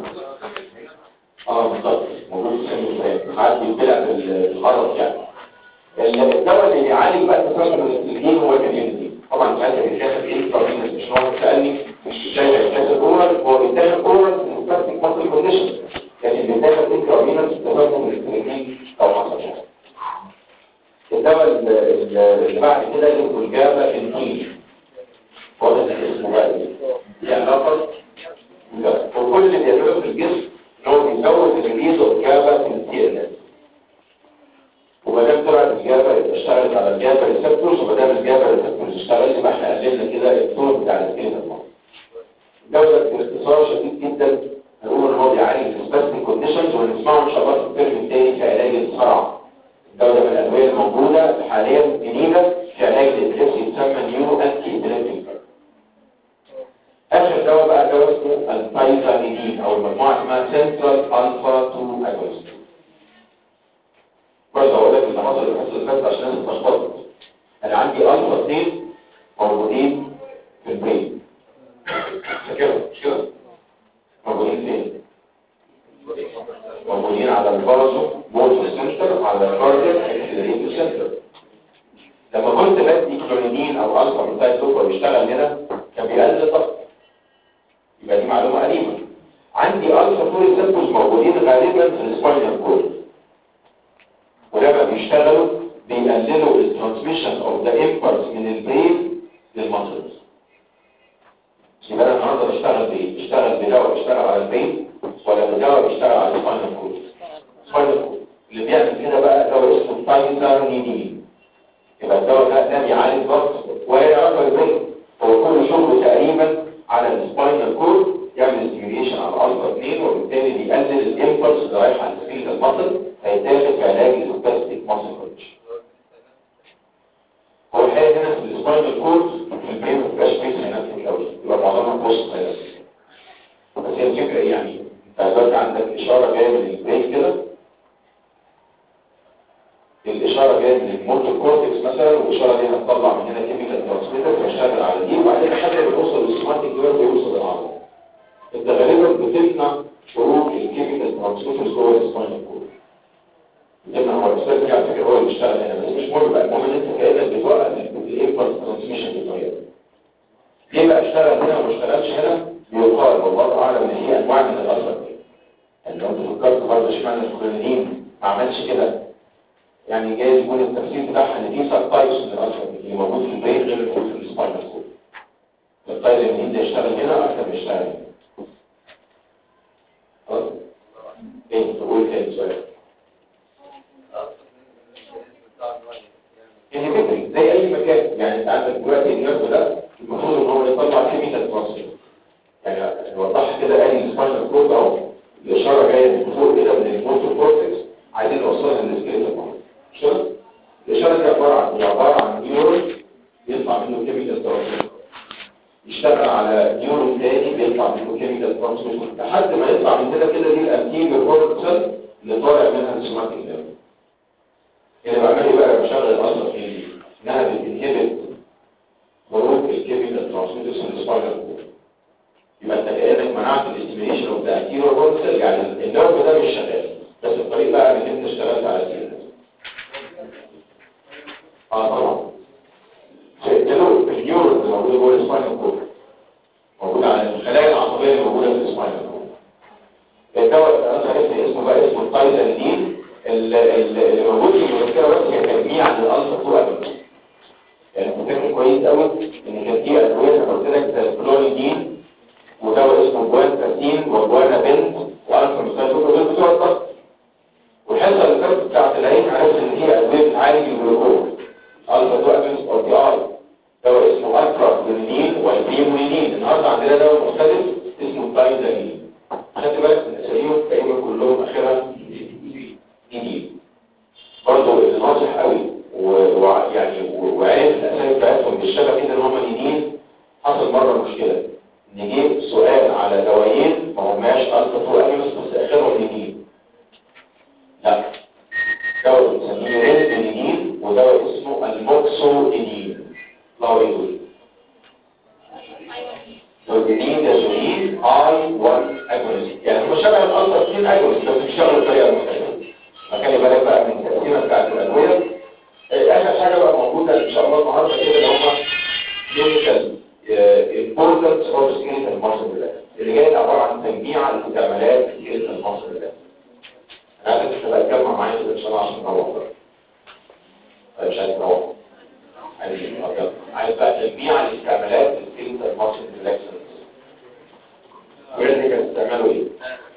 اه بالظبط موجود في سن الفئات ساعات بيتبلع بالغلط يعني الدواء اللي بيعالج بقى التسمم الاستلجين هو الكنينزين طبعا ساعتها بيتاخد ايه فارمينس مش نوع سألني ازاي بيتاخد اورال هو بيتاخد اورال في البلاستيك ماسل كونديشن لكن بيتاخد انترافينس تسمم الاستلجين او حصل يعني الدواء ال- ال- اللي بعد كده اسمه الجابا انتين واضح ان اسمه بقى ايه؟ ليه علاقه لا وكل اللي بيعمله في الجسم ان هو بيزود الريليز اوف جابا في السي ان اس وما دام طلعت الجابا يبقى اشتغلت على الجابا ريسبتورز وما دام الجابا ريسبتورز اشتغلت يبقى احنا قللنا كده الدور بتاع السكيلتال ماسل الدواء ده باختصار شديد جدا هنقول ان هو بيعالج السباستيك كونديشنز وهنسمعه ان شاء الله في الترم الثاني في علاج الصرع الدواء ده من الادويه الموجوده حاليا جديده في علاج الابليبسي يسمى نيورو انتي ابليبتيك اخر دواء بقى دواء اسمه البايزاميدين او المجموعه اسمها سنترال الفا 2 اجونست برضه اقول لك اللي حصل الحصه اللي فاتت عشان الناس اتلخبطت انا عندي الفا 2 موجودين في البرين فاكرهم مش كده موجودين فين موجودين على البازو موتو سنتر على الكاردياك اكسلريتو سنتر لما كنت بدي كلونيدين او الفا بتاع سوبر بيشتغل هنا كان بيقلل الضغط يبقى دي معلومه قديمه عندي الفا 2 ريسبتورز موجودين غالبا في السباينال كورد ولما بيشتغلوا بيقللوا الترانسميشن اوف ذا امبلس من البرين للمسلز يبقى انا النهارده بشتغل بايه؟ بشتغل بدواء بيشتغل على البرين ولا بدواء بيشتغل على السباينال كورد؟ سباينال كورد اللي بيعمل كده بقى دواء اسمه تايزارنيدين يبقى الدواء ده ده بيعالج ضغط ولا علاقه بالبرين هو كل شغله تقريبا على السباينال كورد يعمل ستيميوليشن على الالفا 2 وبالتالي بيقلل الامبلس اللي رايح على السكيلتال ماسل فيتاخد في علاج السباستيك ماسل كونديشن هو الحقيقه هنا في السباينال كورد في البرين ما بتبقاش فيه سينابتيك قوي يبقى معظمها بوست سينابتيك بس هي الفكره ايه يعني انت دلوقتي عندك اشاره جايه من البرين كده اشاره جايه من الموتور كورتكس مثلا واشاره دي هتطلع من هنا كيميكال ترانسميتر فاشتغل على دي وبعدين لحد ما يوصل للسوماتيك نيرف ويوصل للعضله انت غالبا بتمنع خروج الكيميكال ترانسميترز جوه السباينال كورد بتمنع هو الاستاذ دي على فكره هو اللي بيشتغل هنا بس مش مهم بقى المهم ان انت كانك بتوقف الامبلس ترانسميشن بالطريقه دي ليه بقى اشتغل هنا وما اشتغلش هنا يقال والله اعلم ان هي انواع من الاثر دي يعني لو انت فكرت برضه اشمعنى الفلانيين ما عملش كده يعني جايز يكون التفسير بتاعها ان في سب تايبس من الاثر دي اللي موجود في البرين غير اللي موجود في السباينال كورد الطيب اللي انت يشتغل هنا اكتر من يشتغل هنا خلاص ايه تقول تاني سؤال انهبيتري زي اي مكان يعني انت عندك دلوقتي النيرف ده المفروض ان هو يطلع كيميكال ترانسفير يعني وضحت كده ادي السباينال كورد اهو الاشاره جايه من فوق كده من الموتور كورتكس عايزين نوصلها للسكيلتال مش كده الاشاره دي عباره عن هي عباره عن نيورون يطلع منه كيميكال ترانسفير يشتغل على نيورون تاني بيطلع منه كيميكال ترانسفير لحد ما يطلع من كده كده دي الانتيريور كورتكس اللي طالع منها السوماتيك نيرف اللي بعمل ايه بقى بشغل الاصل في دي انها بتنهبت خروج الكيميكال ترانسميترز من السباينال كورد يبقى انت كانك منعت الاستيميشن اوف ذا انتيريور كورتكس يعني النيرف ده مش شغال بس الطريق بقى ان انت اشتغلت على السيرفس اه طبعا شايفينه النيورون اللي موجوده جوه السباينال كورد موجود على الخلايا العصبيه اللي موجوده في السباينال كورد الدواء انا عرفت اسمه بقى اسمه التايزالين اللي موجود في المذكره بس هي تجميع للالفا 2 ادويه يعني فاكر كويس قوي ان كان في ادويه انا قلت لك زي الكلونيدين ودواء اسمه جوانتاسين وجوانا بنت والفا ميثايلون دول بتوع الضغط والحصه اللي فاتت بتاعت العين عرفت ان هي ادويه بتعالج الجلوكوز الفا 2 اجنس او دي اي دواء اسمه الترا كلونيدين والبيمونيدين النهارده عندنا دواء مختلف اسمه التايزالين خدت بالك من اساميهم تقريبا كلهم اخرها جديد برضه اللي ناصح قوي ويعني وعرف الاسامي بتاعتهم بالشبه كده ان هم جديد حصل مره مشكله نجيب سؤال على دوايين ما هماش الفا 2 اجنس بس اخرهم جديد لا دواء بنسميه ريلبينيدين ودواء اسمه الموكسودينين الله يقول والجديد ده جديد اي 1 اجونست يعني هو شبه الالفا 2 اجونست بس بيشتغل بطريقه مختلفه فخلي بالك بقى من التقسيمه بتاعت الادويه اخر حاجه بقى موجوده ان شاء الله النهارده كده اللي هم كلينيكال امبورتنس اوف سكيلتال ماسل اللي جاي عباره عن تجميع الاستعمالات سكيلتال ماسل انا عايزك تبقى تجمع معايا كده ان شاء الله عشان نروح بقى طيب مش عايز نروح عايز عايز بقى تجميع الاستعمالات سكيلتال ماسل ريلاكسنس ويرني كان استعماله ايه؟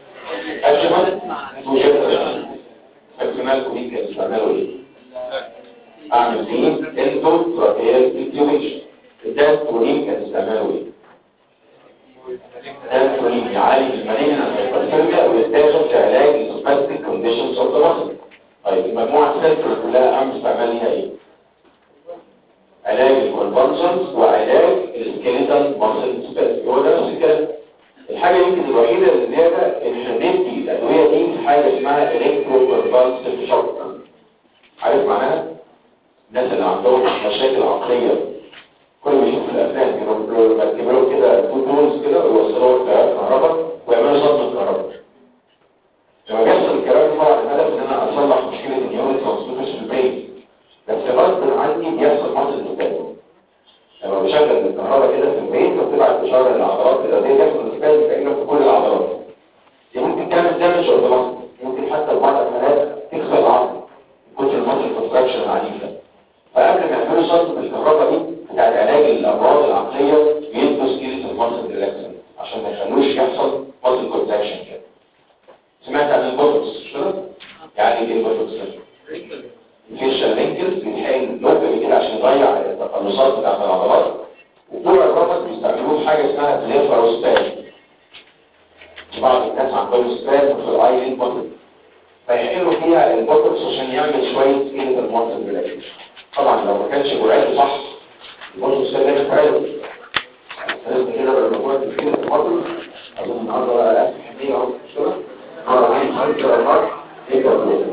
أجمل وجدد احتمال كومين كان استعماله ايه اعمل ايه انتو تراكيال انتيوبيشن الدانتولين كان استعماله ايه الدانتولين يعالج المريض عن الهايبرثيرميا ويستخدم في علاج السباستيك كونديشنز اوف ذا ماسل طيب المجموعه الثالثه كلها اهم استعمال ليها ايه علاج الكونفرجنس وعلاج السكيليتال ماسل سباستيك هو ده نفس الكلام الحاجة يمكن الوحيدة اللي زيادة ان هندي الأدوية دي في حاجة اسمها الكتروكونفالسيف شوك عارف معناها؟ الناس اللي عندهم مشاكل عقلية كل ما يشوف الأفلام يركبوا كده تو تولز كده ويوصلوا تيار كهرباء ويعملوا صدمة كهرباء لما بيحصل الكلام طبعا الهدف ان انا اصلح مشكلة النيورون ترانسميترز في البرين بس غصب عني بيحصل مصل قدامي لما بشغل الكهرباء كده في البيت وبتبعت اشاره للعضلات الارضيه بيحصل اسكان تقريبا في كل العضلات دي ممكن تعمل دامج اوتوماتيك ممكن حتى في بعض الحالات تكسر العظم كنت المصل كونستراكشن العنيفه فقبل ما يعملوا صدمه الكهرباء دي بتاعت علاج الامراض العقليه بيدوا سكيلز المصل ريلاكسن عشان ما يخلوش يحصل مصل كونتراكشن كده سمعت عن البوتوكس مش كده؟ يعني ايه البوتوكس الفيشل رينكلز بيتحقن لوكالي كده عشان يضيع التقلصات بتاعت العضلات وطول الرفض بيستعملوه في حاجه اسمها بليفاروسباز بعض الناس عندهم سباز في الاي بوتل فيحقنوا فيها البوتوكس عشان يعمل شويه سكيلتال ماسل ريلاكسيشن طبعا لو ما كانش جرعته صح البوتوكس ده لازم فعلا لازم كده بقى المجموعه السكيلتال ماسل اظن النهارده بقى اسف حميه اهو مش كده؟ النهارده عايز 10 ايه